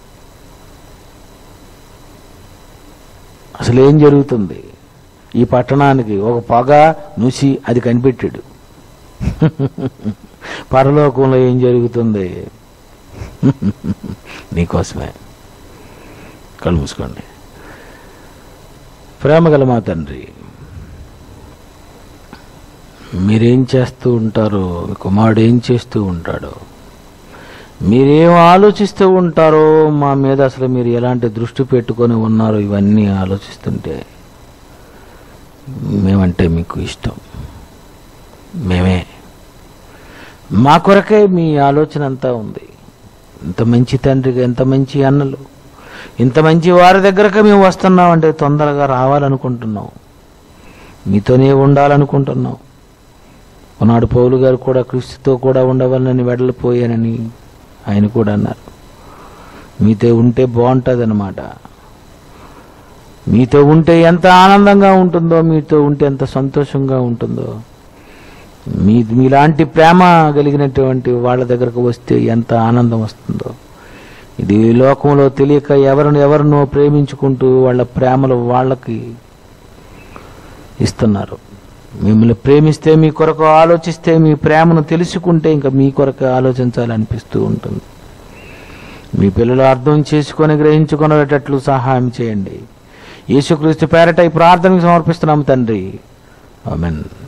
అసలు ఏం జరుగుతుంది ఈ పట్టణానికి ఒక పొగ నుసి అది కనిపెట్టాడు పరలోకంలో ఏం జరుగుతుంది నీకోసమే కళ్ళు మూసుకోండి ప్రేమ గల మా తండ్రి మీరేం చేస్తూ ఉంటారో మీ కుమారుడు ఏం చేస్తూ ఉంటాడో మీరేం ఆలోచిస్తూ ఉంటారో మా మీద అసలు మీరు ఎలాంటి దృష్టి పెట్టుకొని ఉన్నారో ఇవన్నీ ఆలోచిస్తుంటే మేమంటే మీకు ఇష్టం మేమే మా కొరకే మీ ఆలోచన అంతా ఉంది ఇంత మంచి తండ్రిగా ఎంత మంచి అన్నలు ఇంత మంచి వారి దగ్గరకు మేము వస్తున్నాం అంటే తొందరగా రావాలనుకుంటున్నాం మీతోనే ఉండాలనుకుంటున్నాం ఒకనాడు పౌలు గారు కూడా క్రీస్తుతో కూడా ఉండవాలని వెడలిపోయానని ఆయన కూడా అన్నారు మీతో ఉంటే బాగుంటుంది అనమాట మీతో ఉంటే ఎంత ఆనందంగా ఉంటుందో మీతో ఉంటే ఎంత సంతోషంగా ఉంటుందో మీ మీలాంటి ప్రేమ కలిగినటువంటి వాళ్ళ దగ్గరకు వస్తే ఎంత ఆనందం వస్తుందో ఇది ఈ లోకంలో తెలియక ఎవరిని ఎవరినో ప్రేమించుకుంటూ వాళ్ళ ప్రేమలు వాళ్ళకి ఇస్తున్నారు మిమ్మల్ని ప్రేమిస్తే మీ కొరకు ఆలోచిస్తే మీ ప్రేమను తెలుసుకుంటే ఇంకా మీ కొరకు ఆలోచించాలనిపిస్తూ ఉంటుంది మీ పిల్లలు అర్థం చేసుకొని గ్రహించుకునేటట్లు సహాయం చేయండి యేసుక్రీస్తు పేరట ఈ ప్రార్థనకు సమర్పిస్తున్నాము తండ్రి ఆమెన్